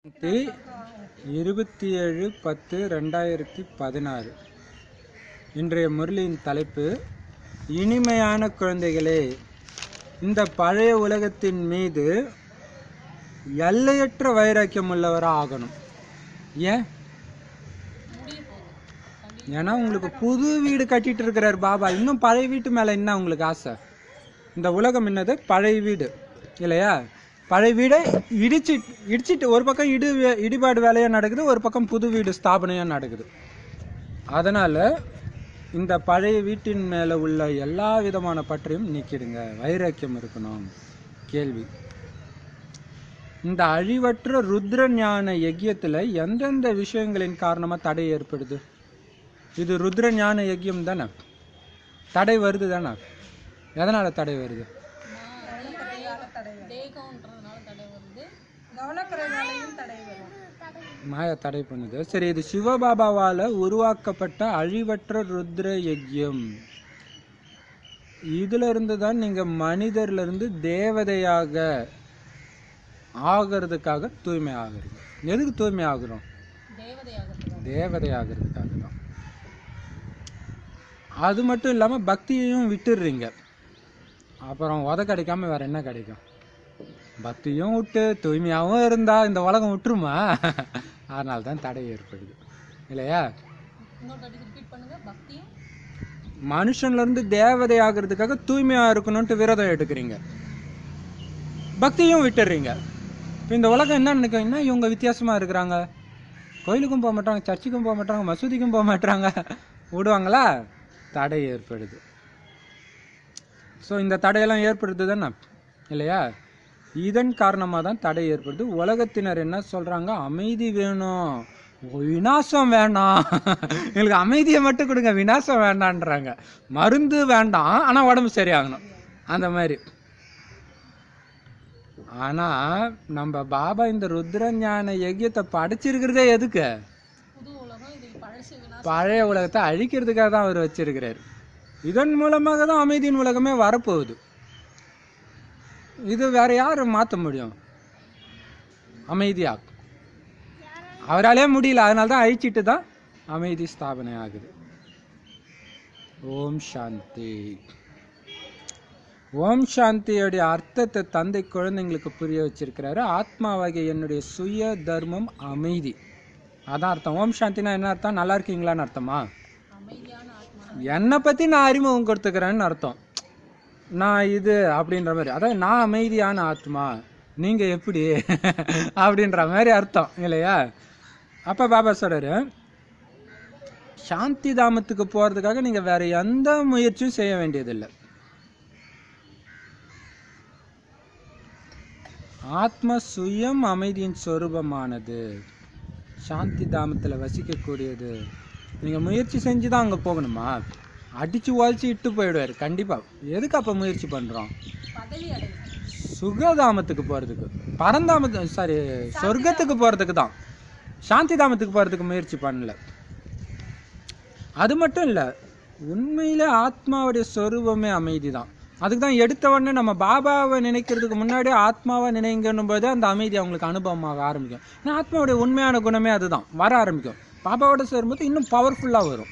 தேதி இருபத்தி ஏழு பத்து ரெண்டாயிரத்தி பதினாறு இன்றைய முரளியின் தலைப்பு இனிமையான குழந்தைகளே இந்த பழைய உலகத்தின் மீது எல்லையற்ற வைராக்கியம் உள்ளவராக ஆகணும் ஏன் ஏன்னா உங்களுக்கு புது வீடு கட்டிட்டு இருக்கிறார் பாபா இன்னும் பழைய வீட்டு மேலே என்ன உங்களுக்கு ஆசை இந்த உலகம் என்னது பழைய வீடு இல்லையா பழைய வீடை இடிச்சு இடிச்சிட்டு ஒரு பக்கம் இடு வே- இடிபாடு வேலையாக நடக்குது ஒரு பக்கம் புது வீடு ஸ்தாபனையாக நடக்குது அதனால் இந்த பழைய வீட்டின் மேலே உள்ள எல்லா விதமான பற்றையும் நீக்கிடுங்க வைராக்கியம் இருக்கணும் கேள்வி இந்த அழிவற்ற ருத்ர ஞான யஜ்யத்தில் எந்தெந்த விஷயங்களின் காரணமாக தடை ஏற்படுது இது ருத்ர ஞான யஜ்யம் தானே தடை வருது தானே எதனால் தடை வருது தேகம்ன்றதுனால தடை வருது கவனக்குறைவாலையும் தடை வரும் மாயா தடை பண்ணுது சரி இது சிவபாபாவால் உருவாக்கப்பட்ட அழிவற்ற ருத்ர யஜ்யம் இதுல இருந்து தான் நீங்க மனிதர்ல இருந்து தேவதையாக ஆகிறதுக்காக தூய்மை ஆகுறீங்க எதுக்கு தூய்மை ஆகுறோம் தேவதையாகிறதுக்கு தேவதை ஆகிறதுக்காக தான் அது மட்டும் இல்லாமல் பக்தியையும் விட்டுடுறீங்க அப்புறம் உத கிடைக்காம வேற என்ன கிடைக்கும் பக்தியும் விட்டு தூய்மையாகவும் இருந்தால் இந்த உலகம் விட்டுருமா அதனால தான் தடை ஏற்படுது இல்லையா இன்னொரு தாட்டி ரிப்பீட் பண்ணுங்க பக்தியும் மனுஷன்லேருந்து தேவதை ஆகிறதுக்காக தூய்மையாக இருக்கணும்ட்டு விரதம் எடுக்கிறீங்க பக்தியும் விட்டுடுறீங்க இப்போ இந்த உலகம் என்ன நினைக்கும் என்ன இவங்க வித்தியாசமாக இருக்கிறாங்க கோயிலுக்கும் போக மாட்டாங்க சர்ச்சுக்கும் போக மாட்டாங்க மசூதிக்கும் போக மாட்டாங்க விடுவாங்களா தடை ஏற்படுது ஸோ இந்த தடையெல்லாம் ஏற்படுது தானே இல்லையா இதன் காரணமாக தான் தடை ஏற்படுது உலகத்தினர் என்ன சொல்கிறாங்க அமைதி வேணும் விநாசம் வேணாம் எங்களுக்கு அமைதியை மட்டும் கொடுங்க விநாசம் வேண்டான்றாங்க மருந்து வேண்டாம் ஆனால் உடம்பு சரியாகணும் அந்த மாதிரி ஆனால் நம்ம பாபா இந்த ருத்ர ஞான யஜ்யத்தை படைச்சிருக்கிறதே எதுக்கு புது உலகம் இது பழசு வினா பழைய உலகத்தை அழிக்கிறதுக்காக தான் அவர் வச்சிருக்கிறார் இதன் மூலமாக தான் அமைதியின் உலகமே வரப்போகுது இது வேற யார் மாற்ற முடியும் அமைதியா அவராலே முடியல அதனால தான் அழிச்சிட்டு தான் அமைதி ஸ்தாபனை ஆகுது ஓம் சாந்தி ஓம் சாந்தியோடைய அர்த்தத்தை தந்தை குழந்தைங்களுக்கு புரிய வச்சிருக்கிறாரு ஆத்மாவாகிய என்னுடைய சுய தர்மம் அமைதி அதான் அர்த்தம் ஓம் சாந்தினா என்ன அர்த்தம் நல்லா இருக்கீங்களான்னு அர்த்தமா அமைதியான ஆத்மா என்னை பற்றி நான் அறிமுகம் கொடுத்துக்கிறேன்னு அர்த்தம் நான் இது அப்படின்ற மாதிரி அதாவது நான் அமைதியான ஆத்மா நீங்கள் எப்படி அப்படின்ற மாதிரி அர்த்தம் இல்லையா அப்போ பாபா சொல்கிறாரு சாந்தி தாமத்துக்கு போகிறதுக்காக நீங்கள் வேற எந்த முயற்சியும் செய்ய வேண்டியதில்லை ஆத்ம சுயம் அமைதியின் சொரூபமானது சாந்தி தாமத்தில் வசிக்கக்கூடியது நீங்கள் முயற்சி செஞ்சு தான் அங்கே போகணுமா அடித்து உழைச்சி இட்டு போயிடுவார் கண்டிப்பாக எதுக்கு அப்போ முயற்சி பண்ணுறோம் பதவி அடையும் சுகதாமத்துக்கு போகிறதுக்கு பரந்தாமத்து சாரி சொர்க்கத்துக்கு போகிறதுக்கு தான் சாந்தி தாமத்துக்கு போகிறதுக்கு முயற்சி பண்ணல அது மட்டும் இல்லை உண்மையிலே ஆத்மாவுடைய சொரூபமே அமைதி தான் அதுக்கு தான் எடுத்த உடனே நம்ம பாபாவை நினைக்கிறதுக்கு முன்னாடி ஆத்மாவை நினைங்கன்னும் போது அந்த அமைதி அவங்களுக்கு அனுபவமாக ஆரம்பிக்கும் ஏன்னா ஆத்மாவுடைய உண்மையான குணமே அதுதான் வர ஆரம்பிக்கும் பாபாவோட சேரும்போது இன்னும் பவர்ஃபுல்லாக வரும்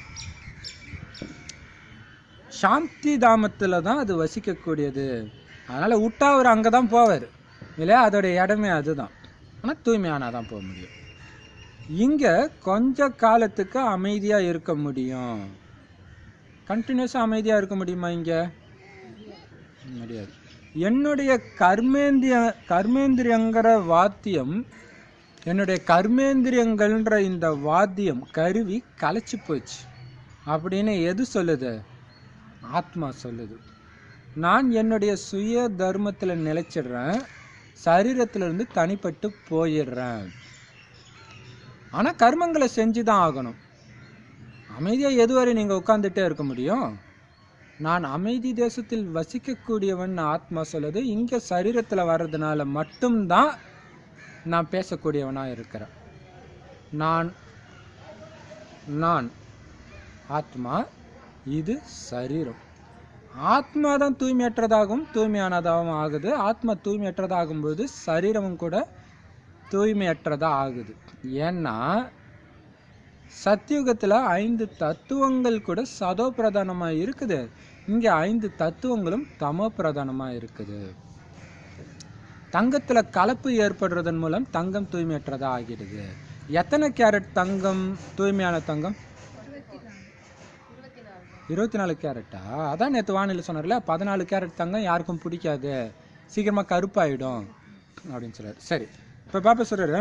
சாந்தி தாமத்தில் தான் அது வசிக்கக்கூடியது அதனால் விட்டா அவர் அங்கே தான் போவார் இல்லையா அதோடைய இடமே அதுதான் ஆனால் தூய்மையானால் தான் போக முடியும் இங்கே கொஞ்ச காலத்துக்கு அமைதியாக இருக்க முடியும் கண்டினியூஸாக அமைதியாக இருக்க முடியுமா இங்கே முடியாது என்னுடைய கர்மேந்திரிய கர்மேந்திரியங்கிற வாத்தியம் என்னுடைய கர்மேந்திரியங்கள்ன்ற இந்த வாத்தியம் கருவி கலைச்சு போச்சு அப்படின்னு எது சொல்லுது ஆத்மா சொல்லுது நான் என்னுடைய சுய தர்மத்தில் நிலைச்சிடுறேன் சரீரத்திலிருந்து தனிப்பட்டு போயிடுறேன் ஆனால் கர்மங்களை செஞ்சு தான் ஆகணும் அமைதியாக எதுவரை நீங்கள் உட்காந்துட்டே இருக்க முடியும் நான் அமைதி தேசத்தில் வசிக்கக்கூடியவன் ஆத்மா சொல்லுது இங்கே சரீரத்தில் வர்றதுனால மட்டும்தான் நான் பேசக்கூடியவனாக இருக்கிறேன் நான் நான் ஆத்மா இது சரீரம் ஆத்மா தான் தூய்மையற்றதாகவும் தூய்மையானதாகவும் ஆகுது ஆத்மா தூய்மையற்றதாகும்போது சரீரமும் கூட தூய்மையற்றதா ஆகுது ஏன்னா சத்தியுகத்தில் ஐந்து தத்துவங்கள் கூட சதோ பிரதானமாக இருக்குது இங்கே ஐந்து தத்துவங்களும் தமோ பிரதானமாக இருக்குது தங்கத்தில் கலப்பு ஏற்படுறதன் மூலம் தங்கம் தூய்மையற்றதா ஆகிடுது எத்தனை கேரட் தங்கம் தூய்மையான தங்கம் இருபத்தி நாலு கேரட்டா அதான் நேற்று வானிலை சொன்னார்ல பதினாலு கேரட் தங்கம் யாருக்கும் பிடிக்காது சீக்கிரமாக கருப்பாயிடும் அப்படின்னு சொல்றாரு சரி இப்போ பாப்பா சொல்றாரு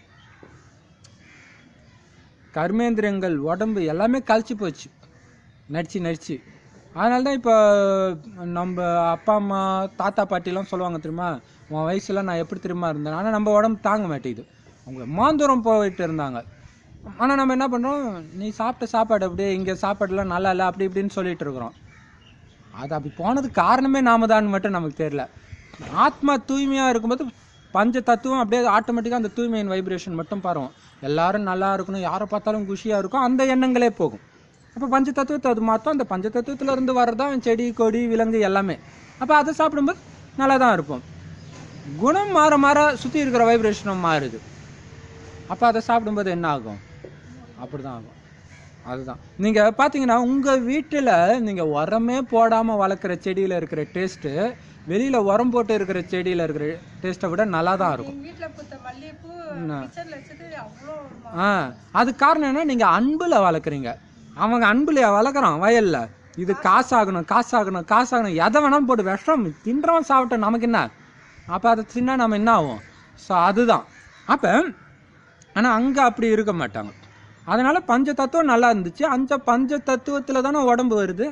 கர்மேந்திரியங்கள் உடம்பு எல்லாமே கழிச்சு போச்சு நடிச்சு நடிச்சு அதனால தான் இப்போ நம்ம அப்பா அம்மா தாத்தா பாட்டிலாம் சொல்லுவாங்க தெரியுமா உன் வயசுல நான் எப்படி தெரியுமா இருந்தேன் ஆனால் நம்ம உடம்பு தாங்க மாட்டேங்குது அவங்க மாந்தூரம் போயிட்டு இருந்தாங்க ஆனால் நம்ம என்ன பண்ணுறோம் நீ சாப்பிட்ட சாப்பாடு அப்படியே இங்கே சாப்பாடுலாம் நல்லா இல்லை அப்படி இப்படின்னு சொல்லிட்டு இருக்கிறோம் அது அப்படி போனதுக்கு காரணமே நாம தான் மட்டும் நமக்கு தெரியல ஆத்மா தூய்மையாக இருக்கும்போது பஞ்ச தத்துவம் அப்படியே ஆட்டோமேட்டிக்காக அந்த தூய்மையின் வைப்ரேஷன் மட்டும் பரவும் எல்லாரும் நல்லா இருக்கணும் யாரை பார்த்தாலும் குஷியாக இருக்கும் அந்த எண்ணங்களே போகும் அப்போ பஞ்ச தத்துவத்தை அது மாற்றும் அந்த பஞ்ச தத்துவத்துல இருந்து வர்றதான் செடி கொடி விலங்கு எல்லாமே அப்போ அதை சாப்பிடும்போது நல்லா தான் இருப்போம் குணம் மாற மாற சுற்றி இருக்கிற வைப்ரேஷனும் மாறுது அப்போ அதை சாப்பிடும்போது என்ன ஆகும் அப்படி தான் ஆகும் அதுதான் நீங்கள் பார்த்தீங்கன்னா உங்கள் வீட்டில் நீங்கள் உரமே போடாமல் வளர்க்குற செடியில் இருக்கிற டேஸ்ட்டு வெளியில் உரம் போட்டு இருக்கிற செடியில் இருக்கிற டேஸ்ட்டை விட நல்லா தான் இருக்கும் எங்க வீட்டுல பூத்த மல்லிகைப்பூ கிச்சன்ல வச்சது அவ்வளோ ஒரு ம- ஆ அது காரணம் என்ன நீங்கள் அன்பில் வளர்க்குறீங்க அவங்க அன்புலையா வளர்க்குறான் வயலில் இது காசாகணும் காசாகணும் காசாகணும் எதை வேணாலும் போட்டு விஷம் தின்றவன் சாப்பிட்டோம் நமக்கு என்ன அப்போ அதை தின்னா நம்ம என்ன ஆகும் ஸோ அதுதான் அப்போ ஆனால் அங்கே அப்படி இருக்க மாட்டாங்க அதனால பஞ்ச தத்துவம் நல்லா இருந்துச்சு அந்த பஞ்ச தத்துவத்தில் தானே உடம்பு வருது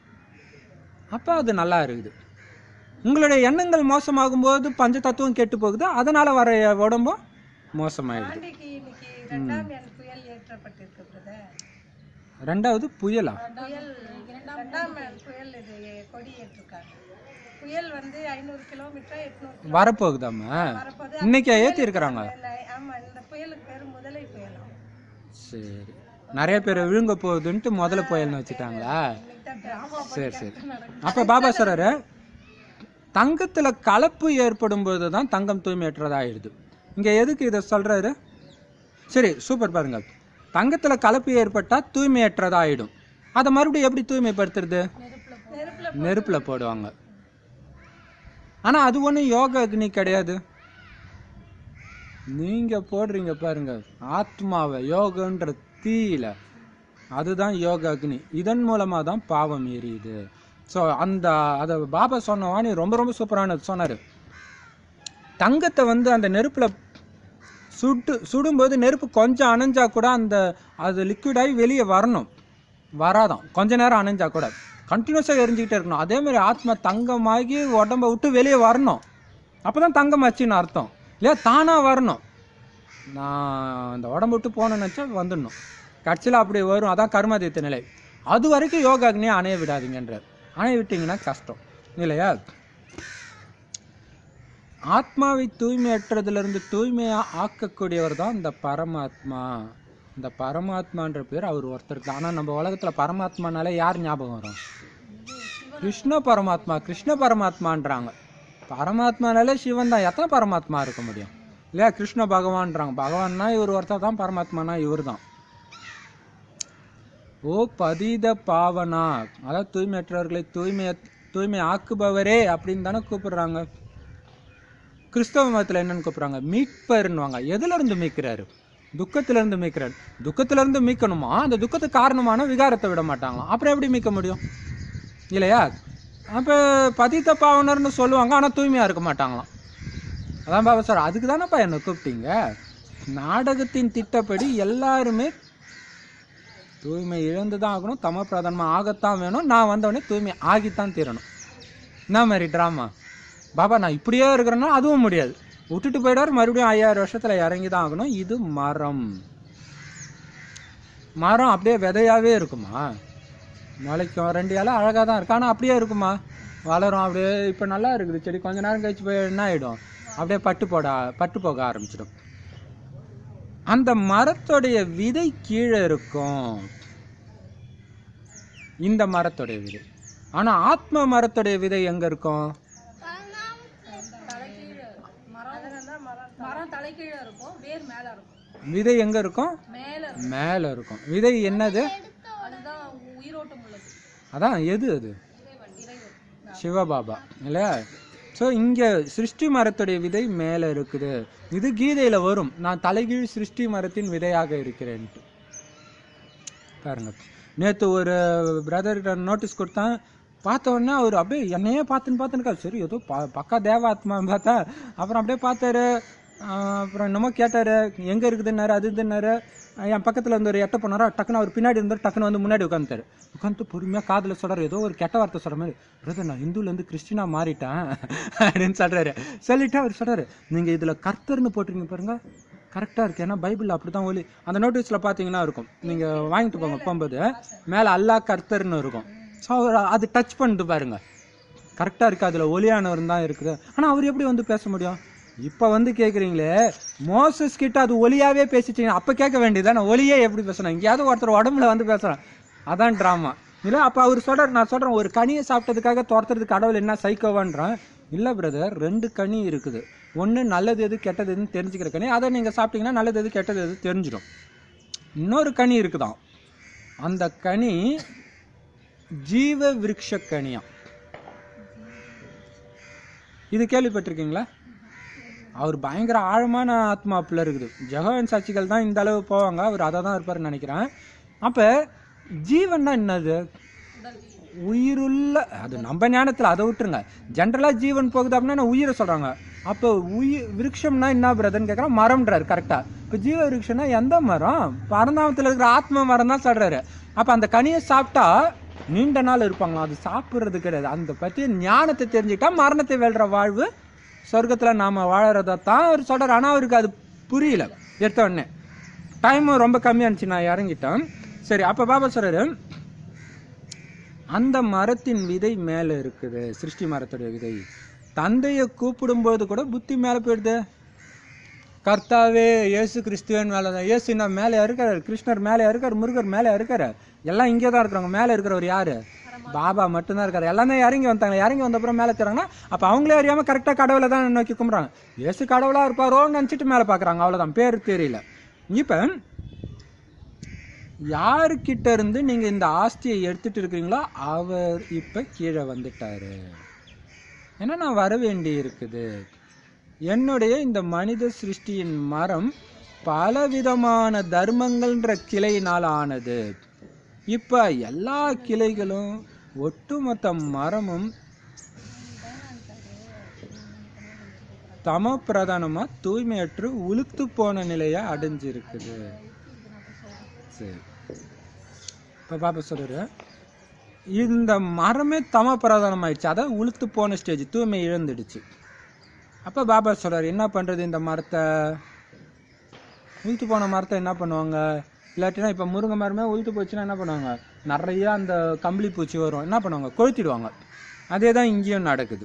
அப்போ அது நல்லா இருக்குது உங்களுடைய எண்ணங்கள் மோசமாகும் போது பஞ்ச தத்துவம் கெட்டு போகுது அதனால வர உடம்பும் மோசமாயிடுது பாண்டிக்கு இன்னைக்கு ரெண்டாம் எண் புயல் ஏற்றப்பட்டிருக்கு பிரதர் ரெண்டாவது புயலா புயல் ரெண்டாம் எண் புயல் இது கொடி ஏற்றிருக்காங்க புயல் வந்து ஐநூறு கிலோமீட்டர் எட்நூறு வரப்போகுதாம்மா வரப்போது இன்னைக்கு ஏற்றி இருக்கிறாங்க ஆமா இந்த புயலுக்கு பேர் முதலை புயலாம் சரி நிறைய பேர் விழுங்க போகுதுன்ட்டு முதல்ல புயல்னு வச்சுட்டாங்களா ஆமா சரி சரி அப்போ பாபா சொல்றாரு தங்கத்துல கலப்பு ஏற்படும் போது தான் தங்கம் தூய்மையற்றதாயிடுது இங்க எதுக்கு இதை சொல்றாரு சரி சூப்பர் பாருங்க தங்கத்துல கலப்பு ஏற்பட்டா தூய்மையற்றதாயிடும் அதை மறுபடியும் எப்படி தூய்மைப்படுத்துறது நெருப்புல நெருப்புல போடுவாங்க ஆனா அது ஒண்ணும் யோக அக்னி கிடையாது நீங்க போடுறீங்க பாருங்க ஆத்மாவை யோகன்ற தீயில அதுதான் யோக அக்னி இதன் மூலமா தான் பாவம் எரியுது ஸோ அந்த அதை பாபா சொன்ன வாணி ரொம்ப ரொம்ப சூப்பரானது சொன்னாரு தங்கத்தை வந்து அந்த நெருப்புல சுட்டு சுடும்போது நெருப்பு கொஞ்சம் அணைஞ்சா கூட அந்த அது லிக்விடாகி வெளியே வரணும் வராதான் கொஞ்ச நேரம் அணைஞ்சா கூட கண்டினியூஸாக எரிஞ்சுக்கிட்டே இருக்கணும் அதே மாதிரி ஆத்மா தங்கமாகி உடம்ப விட்டு வெளியே வரணும் அப்போ தான் தங்கம் ஆச்சுன்னு அர்த்தம் இல்லையா தானாக வரணும் நான் அந்த உடம்பு விட்டு போகணும்னு நினச்சா வந்துடணும் கடைசியில் அப்படி வரும் அதான் கர்மாதித்த நிலை அது வரைக்கும் யோகா அக்னியை அணைய விடாதீங்கன்றார் அணைய விட்டீங்கன்னா கஷ்டம் இல்லையா ஆத்மாவை தூய்மையற்றதிலிருந்து தூய்மையா ஆக்கக்கூடியவர் தான் இந்த பரமாத்மா இந்த பரமாத்மான்ற பேர் அவர் ஒருத்தருக்கு தான் ஆனால் நம்ம உலகத்துல பரமாத்மானாலே யார் ஞாபகம் வரும் கிருஷ்ண பரமாத்மா கிருஷ்ண பரமாத்மான்றாங்க பரமாத்மானாலே சிவன் தான் எத்தனை பரமாத்மா இருக்க முடியும் இல்லையா கிருஷ்ண பகவான்றாங்க பகவான்னா இவர் ஒருத்தர் தான் பரமாத்மானா இவர் தான் ஓ பதித பாவனா அதாவது தூய்மையற்றவர்களை தூய்மை தூய்மை ஆக்குபவரே அப்படின்னு தானே கூப்பிடுறாங்க கிறிஸ்தவ மதத்தில் என்னன்னு கூப்பிடுறாங்க மீட்பர்னுவாங்க எதுல இருந்து மீட்கிறாரு துக்கத்துல இருந்து மீட்கிறாரு துக்கத்துல இருந்து மீட்கணுமா அந்த துக்கத்துக்கு காரணமான விகாரத்தை விட மாட்டாங்களாம் அப்புறம் எப்படி மீட்க முடியும் இல்லையா அப்போ பதித்த பாவனர்னு சொல்லுவாங்க ஆனால் தூய்மையாக இருக்க மாட்டாங்களாம் அதான் பாபா சார் அதுக்கு தானேப்பா என்னை கூப்பிட்டீங்க நாடகத்தின் திட்டப்படி எல்லாருமே தூய்மை இழந்து தான் ஆகணும் தம பிரதானமாக ஆகத்தான் வேணும் நான் வந்தவொடனே தூய்மை ஆகித்தான் தீரணும் என்ன மாதிரி ட்ராமா பாபா நான் இப்படியே இருக்கிறேன்னா அதுவும் முடியாது விட்டுட்டு போயிடுவார் மறுபடியும் ஐயாயிரம் வருஷத்துல இறங்கி தான் ஆகணும் இது மரம் மரம் அப்படியே விதையாவே இருக்குமா முளைக்கும் ரெண்டு இலை அழகாக தான் இருக்கு ஆனால் அப்படியே இருக்குமா வளரும் அப்படியே இப்போ நல்லா இருக்குது செடி கொஞ்ச நேரம் கழிச்சு போய் என்ன ஆகிடும் அப்படியே பட்டு போட பட்டு போக ஆரம்பிச்சிடும் அந்த மரத்துடைய விதை கீழே இருக்கும் இந்த மரத்துடைய விதை ஆனா ஆத்ம மரத்துடைய விதை எங்க இருக்கும் தலை கீழே மரம் மரம் தலை தலைகீழ இருக்கும் வேர் மேல இருக்கும் விதை எங்க இருக்கும் மேல இருக்கும் மேல இருக்கும் விதை என்னது அதுதான் உயிரோட்டம் உள்ளது அதான் எது அது இறைவன் இறைவன் சிவபாபா இல்லையா ஸோ இங்கே சிருஷ்டி மரத்துடைய விதை மேலே இருக்குது இது கீதையில் வரும் நான் தலைகீழ் சிருஷ்டி மரத்தின் விதையாக இருக்கிறேன்ட்டு பாருங்க நேற்று ஒரு பிரதர்கிட்ட நோட்டீஸ் கொடுத்தேன் பார்த்த உடனே அவர் அப்படியே என்னையே பார்த்துன்னு பார்த்துன்னு சரி ஏதோ ப பக்கா தேவாத்மான்னு பார்த்தா அப்புறம் அப்படியே பார்த்தாரு ஆஹ் அப்புறம் என்னமோ கேட்டார் எங்கே இருக்குதுன்னாரு அது இதுன்னாரு ஆஹ் என் பக்கத்தில் வந்து ஒரு எட்ட போனாரா டக்குன்னு அவர் பின்னாடி இருந்தார் டக்குன்னு வந்து முன்னாடி உட்காந்துட்டாரு உட்காந்துட்டு பொறுமையாக காதில் சொல்கிறார் ஏதோ ஒரு கெட்ட வார்த்தை சொல்கிற மாதிரி பிரதர் நான் இந்துலேருந்து கிறிஸ்டினா மாறிட்டேன் அப்படின்னு சொல்கிறாரு சொல்லிட்டு அவர் சொல்கிறாரு நீங்கள் இதில் கர்த்தர்னு போட்டிருங்க பாருங்க கரெக்டாக இருக்கு ஏன்னா பைபிளில் அப்படி தான் ஒலி அந்த நோட்டீஸில் பார்த்தீங்கன்னா இருக்கும் நீங்கள் வாங்கிட்டு போங்க போகும்போது மேலே அல்லாஹ் கர்த்தர்னு இருக்கும் ஸோ அது டச் பண்ணிட்டு பாருங்க கரெக்டாக இருக்குது அதில் ஒலியானவர் தான் இருக்குது ஆனால் அவர் எப்படி வந்து பேச முடியும் இப்போ வந்து கேட்குறீங்களே மோசஸ் கிட்ட அது ஒலியாவே பேசிட்டீங்க அப்போ கேட்க வேண்டியதானே ஒலியே எப்படி பேசணும் எங்கேயாவது ஒருத்தர் உடம்புல வந்து பேசுகிறான் அதான் ட்ராமா இல்லை அப்போ அவர் சொல்கிறார் நான் சொல்கிறேன் ஒரு கனியை சாப்பிட்டதுக்காக துரத்துறதுக்கு கடவுள் என்ன சைக்கோவான்றான் இல்லை பிரதர் ரெண்டு கனி இருக்குது ஒன்று நல்லது எது கெட்டது எதுன்னு தெரிஞ்சுக்கிற கனி அதை நீங்கள் சாப்பிட்டீங்கன்னா நல்லது எது கெட்டது எது தெரிஞ்சிடும் இன்னொரு கனி இருக்குதாம் அந்த கனி ஜீவ விருட்ச கனியாம் இது கேள்விப்பட்டிருக்கீங்களா அவர் பயங்கர ஆழமான ஆத்மாப்பில் இருக்குது ஜெகவன் சாட்சிகள் தான் இந்த அளவு போவாங்க அவர் அதை தான் இருப்பாருன்னு நினைக்கிறேன் அப்போ ஜீவன்னா என்னது உயிருள்ள அது நம்ம ஞானத்தில் அதை விட்டுருங்க ஜென்ரலாக ஜீவன் போகுது அப்படின்னா நான் உயிரை சொல்கிறாங்க அப்போ உயிர் விருட்சம்னா என்ன பிரதர்னு கேட்குறோம் மரம்ன்றாரு கரெக்டாக இப்போ ஜீவ விருட்சம்னா எந்த மரம் பரந்தாமத்தில் இருக்கிற ஆத்ம மரம் தான் சொல்கிறாரு அப்போ அந்த கனியை சாப்பிட்டா நீண்ட நாள் இருப்பாங்களாம் அது சாப்பிட்றது கிடையாது அந்த பற்றி ஞானத்தை தெரிஞ்சுக்கிட்டா மரணத்தை வெல்ற வாழ்வு சொர்க்கத்தில் நாம் வாழறதை தான் அவர் சொல்கிறார் ஆனால் அவருக்கு அது புரியல எடுத்த உடனே டைமும் ரொம்ப கம்மியாக இருந்துச்சு நான் இறங்கிட்டேன் சரி அப்போ பாபா சொல்கிறாரு அந்த மரத்தின் விதை மேலே இருக்குது சிருஷ்டி மரத்துடைய விதை தந்தையை கூப்பிடும்போது கூட புத்தி மேலே போயிடுது கர்த்தாவே இயேசு கிறிஸ்துவன் மேலே தான் இயேசு நான் மேலே இருக்காரு கிருஷ்ணர் மேலே இருக்காரு முருகர் மேலே இருக்காரு எல்லாம் இங்கே தான் இருக்கிறவங்க மேலே இருக்கிறவர் யாரு பாபா மட்டும்தான் இருக்காரு எல்லாமே இறங்கி வந்தாங்க இறங்கி வந்த அப்புறம் மேலே தராங்கன்னா அப்போ அவங்களே அறியாமல் கரெக்டாக கடவுளை தான் நோக்கி கும்பிட்றாங்க இயேசு கடவுளாக இருப்பாரோன்னு நினச்சிட்டு மேலே பார்க்குறாங்க அவ்வளோதான் பேர் தெரியல இப்போ யாருக்கிட்ட இருந்து நீங்க இந்த ஆஸ்தியை எடுத்துட்டு இருக்கிறீங்களோ அவர் இப்ப கீழே வந்துட்டாரு ஏன்னா நான் வர வேண்டி இருக்குது என்னுடைய இந்த மனித சிருஷ்டியின் மரம் பலவிதமான தர்மங்கள்ன்ற கிளையினால் ஆனது இப்ப எல்லா கிளைகளும் ஒட்டுமொத்த மரமும் தம பிரதானமா தூய்மையற்று உளுத்து போன நிலையை அடைஞ்சிருக்குது சரி இப்போ பாப்பா சொல்றாரு இந்த மரமே தம பிரதானம் ஆயிடுச்சு அதான் உளுத்து போன ஸ்டேஜ் தூய்மை இழந்துடுச்சு அப்போ பாபா சொல்றாரு என்ன பண்றது இந்த மரத்தை உளுத்து போன மரத்தை என்ன பண்ணுவாங்க இல்லாட்டினா இப்போ முருங்கை மரமே உளுத்து போச்சுன்னா என்ன பண்ணுவாங்க நிறைய அந்த கம்பளி பூச்சி வரும் என்ன பண்ணுவாங்க கொளுத்திடுவாங்க அதே தான் இங்கேயும் நடக்குது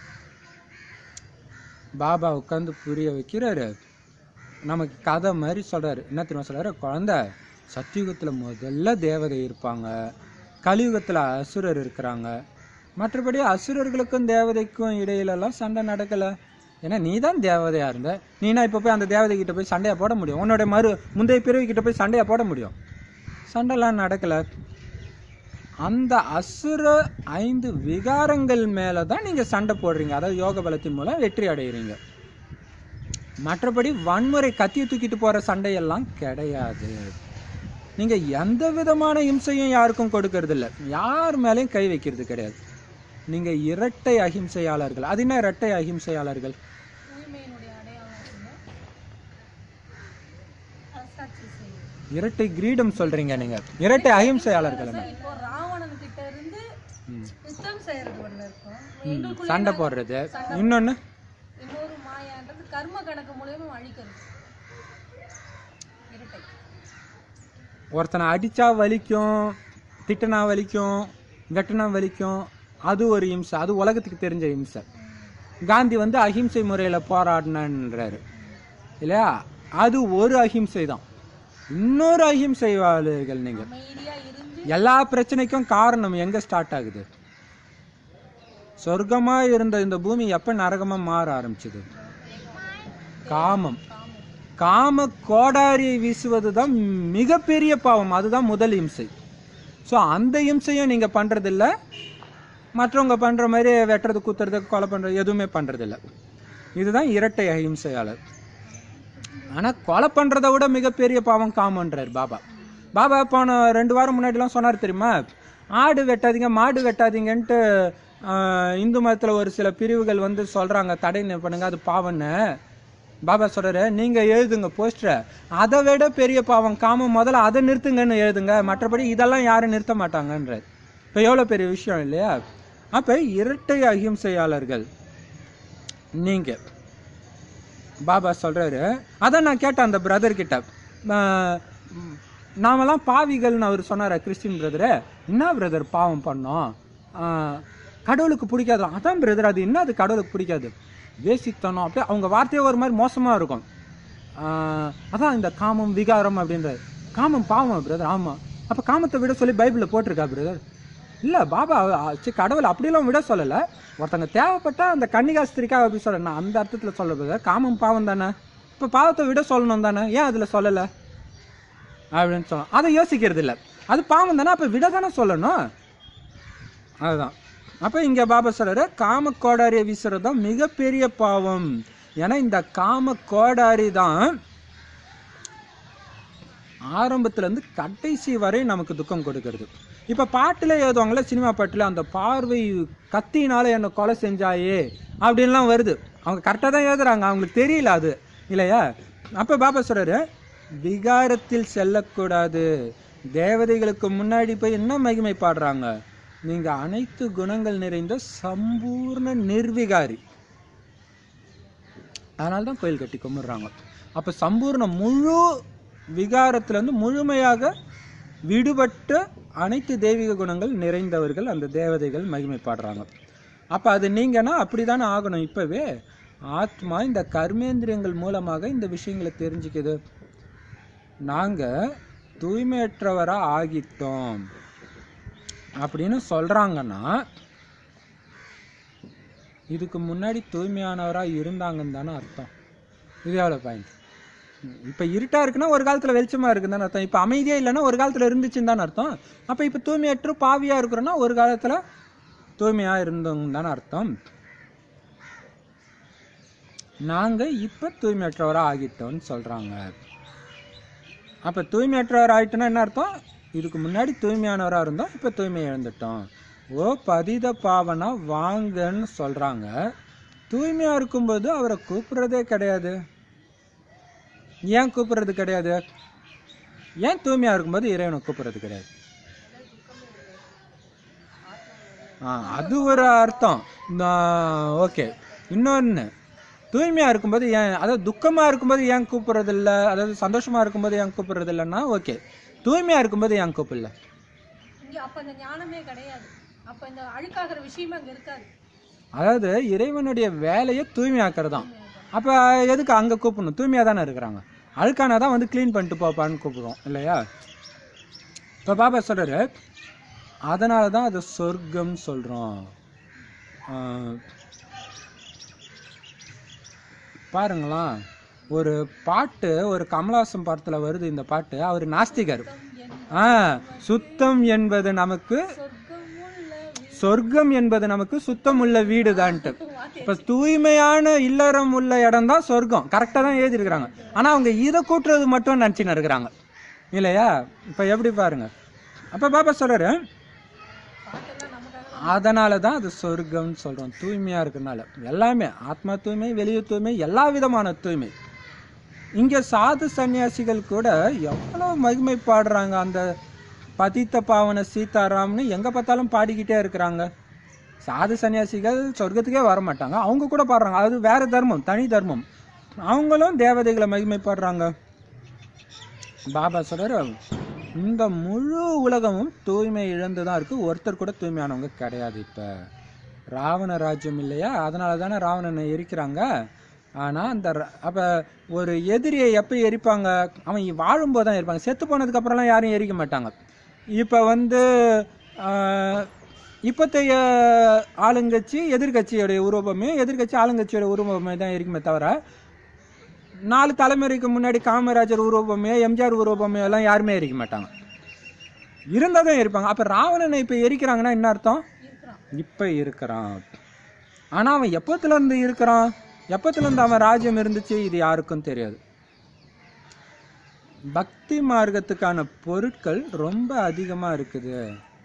பாபா உட்காந்து புரிய வைக்கிறாரு நமக்கு கதை மாதிரி சொல்றாரு என்ன தெரியுமா சொல்றாரு குழந்தை சத்தியுகத்தில் முதல்ல தேவதை இருப்பாங்க கலியுகத்தில் அசுரர் இருக்கிறாங்க மற்றபடி அசுரர்களுக்கும் தேவதைக்கும் இடையிலலாம் சண்டை நடக்கலை ஏன்னா நீ தான் தேவதையாக இருந்த நீனா இப்போ போய் அந்த தேவதை கிட்ட போய் சண்டையாக போட முடியும் உன்னோட மறு முந்தைய பிறவி கிட்ட போய் சண்டையாக போட முடியும் சண்டைலாம் நடக்கலை அந்த அசுர ஐந்து விகாரங்கள் மேலே தான் நீங்கள் சண்டை போடுறீங்க அதாவது யோக பலத்தின் மூலம் வெற்றி அடைகிறீங்க மற்றபடி வன்முறை கத்தியை தூக்கிட்டு போகிற சண்டையெல்லாம் கிடையாது நீங்கள் எந்த விதமான இம்சையும் யாருக்கும் கொடுக்கறது இல்ல யார் மேலேயும் கை வைக்கிறது கிடையாது நீங்கள் இரட்டை அகிம்சையாளர்கள் அது என்ன இரட்டை அகிம்சையாளர்கள் தூய்மையினுடைய அடையாளம் இருக்குங்க அரசாட்சி செய்யும் இரட்டை கிரீடம் சொல்றீங்க நீங்க இரட்டை அகிம்சையாளர்கள் என்ன இப்போ ராவணன் கிட்ட இருந்து ம். யுத்தம் செய்யறது ஒண்ணு இருக்கும் ம், சண்டை போடுறது இன்னொன்று இன்னொரு மாயான்றது கர்ம கணக்கு மூலியமா அழிக்கிறது இரட்டை ஒருத்தனை அடிச்சா வலிக்கும் திட்டினா வலிக்கும் வெட்டினா வலிக்கும் அது ஒரு இம்சை அது உலகத்துக்கு தெரிஞ்ச இம்சை காந்தி வந்து அஹிம்சை முறையில் போராடினான்றாரு இல்லையா அது ஒரு அஹிம்சை தான் இன்னொரு அஹிம்சைவாளர்கள் நீங்கள் அமைதியா இருந்து எல்லா பிரச்சனைக்கும் காரணம் எங்க ஸ்டார்ட் ஆகுது சொர்க்கமா இருந்த இந்த பூமி எப்ப நரகமா மாற ஆரம்பிச்சது காமம் காமம் காம கோடாரியை வீசுவது தான் மிகப்பெரிய பாவம் அதுதான் முதல் இம்சை ஸோ அந்த இம்சையும் நீங்கள் பண்ணுறதில்ல மற்றவங்க பண்ணுற மாதிரி வெட்டுறது குத்துறது கொலை பண்ணுறது எதுவுமே பண்ணுறதில்ல இதுதான் இரட்டை அஹிம்சையாளர் ஆனால் கொலை பண்ணுறத விட மிகப்பெரிய பாவம் காமன்றார் பாபா பாபா போன ரெண்டு வாரம் முன்னாடிலாம் சொன்னார் தெரியுமா ஆடு வெட்டாதீங்க மாடு வெட்டாதீங்கன்ட்டு ஆஹ், இந்து மதத்தில் ஒரு சில பிரிவுகள் வந்து சொல்கிறாங்க தடை நி- பண்ணுங்க அது பாவம்னு பாபா சொல்கிறாரு நீங்கள் எழுதுங்க போஸ்டரை அதை விட பெரிய பாவம் காமம் முதல்ல அதை நிறுத்துங்கன்னு எழுதுங்க மற்றபடி இதெல்லாம் யாரும் நிறுத்த மாட்டாங்கன்றார் இப்போ எவ்வளோ பெரிய விஷயம் இல்லையா அப்போ இரட்டை அஹிம்சையாளர்கள் நீங்கள் பாபா சொல்றாரு அதான் நான் கேட்டேன் அந்த பிரதர் கிட்ட ஆஹ் ம், நாமெல்லாம் பாவிகள்னு அவர் சொன்னார் கிறிஸ்டின் பிரதரு என்ன பிரதர் பாவம் பண்ணோம் ஆஹ், கடவுளுக்கு பிடிக்காது அதான் பிரதர் அது என்ன அது கடவுளுக்கு பிடிக்காது வேசித்தனம் அப்படியே அவங்க வார்த்தையே ஒரு மாதிரி மோசமாக இருக்கும் ஆஹ், அதான் இந்த காமம் விகாரம் அப்படின்றது காமம் பாவம் பிரதர் ஆமாம் அப்போ காமத்தை விட சொல்லி பைபிளில் போட்டிருக்கா பிரதர் இல்லை பாபா அ- சி கடவுள் அப்படிலாம் விட சொல்லலை ஒருத்தங்க தேவைப்பட்டா அந்த கன்னிகாஸ்திரிக்காக அப்படி சொல்ல நான் அந்த அர்த்தத்தில் சொல்ல பிரதர் காமம் பாவம் தானே இப்போ பாவத்தை விட சொல்லணும் தானே ஏன் அதில் சொல்லலை அப்படின்னு சொல்லலாம் அதை யோசிக்கிறது இல்லை அது பாவம் தானே அப்போ விட தானே சொல்லணும் அதுதான் அப்போ இங்கே பாபா சொல்கிறாரு காம கோடாரியை வீசுறது தான் மிகப்பெரிய பாவம் ஏன்னா இந்த காம கோடாரி தான் ஆரம்பத்துலேருந்து கடைசி வரை நமக்கு துக்கம் கொடுக்கறது இப்போ பாட்டில் எழுதுவாங்கல்ல சினிமா பாட்டில் அந்த பார்வை கத்தினால என்னை கொலை செஞ்சாயே அப்படின்லாம் வருது அவங்க கரெக்டாக தான் எழுதுறாங்க அவங்களுக்கு தெரியல அது இல்லையா அப்போ பாபா சொல்கிறாரு விகாரத்தில் செல்லக்கூடாது தேவதைகளுக்கு முன்னாடி போய் என்ன மகிமை பாடுறாங்க நீங்கள் அனைத்து குணங்கள் நிறைந்த சம்பூர்ண நிர்விகாரி அதனால தான் கோயில் கட்டி கும்பிடுறாங்க அப்போ சம்பூர்ண முழு விகாரத்திலேருந்து முழுமையாக விடுபட்ட அனைத்து தெய்வீக குணங்கள் நிறைந்தவர்கள் அந்த தேவதைகள் மகிமை பாடுறாங்க அப்போ அது நீங்கன்னா அப்படி தானே ஆகணும் இப்போவே ஆத்மா இந்த கர்மேந்திரியங்கள் மூலமாக இந்த விஷயங்களை தெரிஞ்சுக்குது நாங்கள் தூய்மையற்றவராக ஆகிட்டோம் அப்படின்னு சொல்கிறாங்கன்னா இதுக்கு முன்னாடி தூய்மையானவராக இருந்தாங்கன்னு தானே அர்த்தம் இது எவ்வளோ பாயிண்ட் இப்போ இருட்டாக இருக்குன்னா ஒரு காலத்தில் வெளிச்சமாக இருக்குன்னு தானே அர்த்தம் இப்போ அமைதியே இல்லைன்னா ஒரு காலத்தில் இருந்துச்சுன்னு தானே அர்த்தம் அப்போ இப்போ தூய்மையற்று பாவியாக இருக்கிறோன்னா ஒரு காலத்தில் தூய்மையாக இருந்தவங்க தானே அர்த்தம் நாங்கள் இப்போ தூய்மையற்றவராக ஆகிட்டோம்னு சொல்கிறாங்க அப்போ தூய்மையற்றவர் ஆகிட்டோன்னா என்ன அர்த்தம் இதுக்கு முன்னாடி தூய்மையானவராக இருந்தோம் இப்போ தூய்மை இழந்துட்டோம் ஓ பதித பாவனா வாங்கன்னு சொல்கிறாங்க தூய்மையாக இருக்கும்போது அவரை கூப்பிட்றதே கிடையாது ஏன் கூப்பிட்றது கிடையாது ஏன் தூய்மையாக இருக்கும்போது இறைவனை கூப்பிட்றது கிடையாது ஆ அது ஒரு அர்த்தம் ஓகே இன்னொன்று தூய்மையாக இருக்கும்போது ஏன் அதாவது துக்கமாக இருக்கும்போது ஏன் கூப்பிட்றது இல்லை அதாவது சந்தோஷமாக இருக்கும்போது ஏன் கூப்பிட்றது இல்லைன்னா ஓகே தூய்மையாக இருக்கும்போது ஏன் கூப்பிடல இங்க அப்ப இந்த ஞானமே கிடையாது அப்ப இந்த அழுக்காகிற விஷயமே அங்க இருக்காது அதாவது இறைவனுடைய வேலையை தூய்மையாக்குறது தான் அப்போ எதுக்கு அங்கே கூப்பிடணும் தூய்மையாக தானே இருக்கிறாங்க அழுக்கானா தான் வந்து க்ளீன் பண்ணிட்டு போப்பான்னு கூப்பிடுறோம் இல்லையா இப்போ பாபா சொல்கிறாரு அதனால தான் அது சொர்க்கம் சொல்கிறோம் பாருங்களேன் ஒரு பாட்டு ஒரு கமலாசம் படத்தில் வருது இந்த பாட்டு அவர் நாஸ்திகர் ஆ சுத்தம் என்பது நமக்கு சொர்க்கம் உள்ள சொர்க்கம் என்பது நமக்கு சுத்தம் உள்ள வீடு தான்ட்டு இப்போ தூய்மையான இல்லறம் உள்ள இடம் தான் சொர்க்கம் கரெக்டாக தான் எழுதியிருக்கிறாங்க ஆனால் அவங்க இதை கூட்டுறது மட்டும் நினச்சின்னு இருக்கிறாங்க இல்லையா இப்போ எப்படி பாருங்க அப்போ பாபா சொல்கிறாரு பாட்டெல்லாம் நமக்காக அதனால தான் அது சொர்க்கம்னு சொல்கிறோம் தூய்மையாக இருக்கனால எல்லாமே ஆத்மா தூய்மை வெளிய தூய்மை எல்லா விதமான தூய்மை இங்கே சாது சன்னியாசிகள் கூட எவ்வளோ மகிமை பாடுறாங்க அந்த பதித்த பாவன சீதாராம்னு எங்கே பார்த்தாலும் பாடிக்கிட்டே இருக்கிறாங்க சாது சன்னியாசிகள் சொர்க்கத்துக்கே வர மாட்டாங்க அவங்க கூட பாடுறாங்க அது வேற தர்மம் தனி தர்மம் அவங்களும் தேவதைகளை மகிமை பாடுறாங்க பாபா சொல்றாரு இந்த முழு உலகமும் தூய்மை இழந்து தான் இருக்கு ஒருத்தர் கூட தூய்மையானவங்க கிடையாது இப்போ ராவண ராஜ்யம் இல்லையா அதனால தானே ராவணனை எரிக்கிறாங்க ஆனால் அந்த ர- அப்ப ஒரு எதிரியை எப்போ எரிப்பாங்க அவன் வாழும்போது தான் எரிப்பாங்க செத்து போனதுக்கு அப்புறம்லாம் யாரும் எரிக்க மாட்டாங்க இப்போ வந்து ஆஹ், இப்போத்தைய ஆளுங்கட்சி எதிர்கட்சியோடைய உருவமே எதிர்கட்சி ஆளுங்கட்சியோட உருவமே தான் இருக்குமே தவிர நாலு தலைமுறைக்கு முன்னாடி காமராஜர் உருவபொம்மையோ எம்ஜிஆர் உருவபொம்மையோ எல்லாம் யாருமே எரிக்க மாட்டாங்க இருந்தால் தான் எரிப்பாங்க அப்போ ராவணனை இப்போ எரிக்கிறாங்கன்னா என்ன அர்த்தம் இருக்கிறான் இப்போ இருக்கிறான் ஆனால் அவன் எப்பத்துல இருந்து இருக்கிறான் எப்பத்துல இருந்து அவன் ராஜ்யம் இருந்துச்சு இது யாருக்கும் தெரியாது பக்தி மார்க்கத்துக்கான பொருட்கள் ரொம்ப அதிகமாக இருக்குது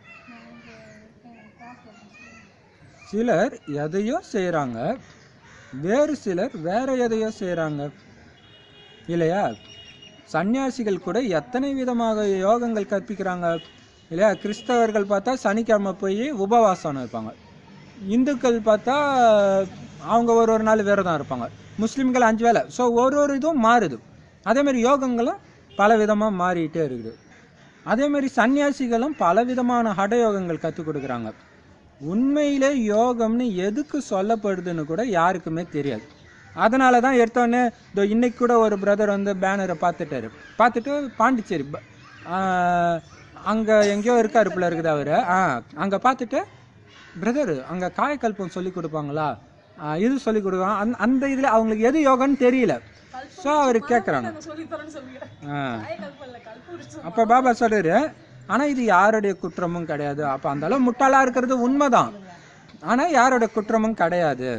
சிலர் எதையோ செய்கிறாங்க வேறு சிலர் வேற எதையோ செய்கிறாங்க இல்லையா சன்னியாசிகள் கூட எத்தனை விதமாக யோகங்கள் கற்பிக்கிறாங்க இல்லையா கிறிஸ்தவர்கள் பார்த்தா சனிக்கிழமை போய் உபவாசம் இருப்பாங்க இந்துக்கள் பார்த்தா அவங்க ஒரு ஒரு நாள் விரதம் இருப்பாங்க முஸ்லீம்கள் அஞ்சு வேளை ஸோ ஒரு ஒரு இதுவும் மாறுது அதே மாதிரி யோகங்களும் பல விதமாக மாறிட்டே இருக்குது அதே மாதிரி சன்னியாசிகளும் பல விதமான ஹடயோகங்கள் கற்றுக் கொடுக்குறாங்க உண்மையிலே யோகம்னு எதுக்கு சொல்லப்படுதுன்னு கூட யாருக்குமே தெரியாது அதனால தான் எடுத்தோடனே இதோ இன்னைக்கு கூட ஒரு பிரதர் வந்து பேனரை பார்த்துட்டாரு பார்த்துட்டு பாண்டிச்சேரி ப- ஆஹ், அங்க எங்கேயோ இருக்காரு போல இருக்குது அவரு ஆ அங்க பார்த்துட்டு பிரதர் அங்க காயக்கல்பம் சொல்லி கொடுப்பாங்களா ஆ, இது சொல்லி கொடுப்பாங்க அந்த அந்த இதுல அவங்களுக்கு எது யோகன்னு தெரியல ஸோ அவர் கேட்குறாங்க சொல்லித்தரேன்னு சொல்லுகிறேன் ஆ கல்பல்ல கல்புரிச்சு அப்போ பாபா சொல்றாரு ஆனா இது யாருடைய குற்றமும் கிடையாது அப்ப அந்த அளவு முட்டாளா இருக்கிறது உண்மைதான் ஆனா யாருடைய குற்றமும் கிடையாது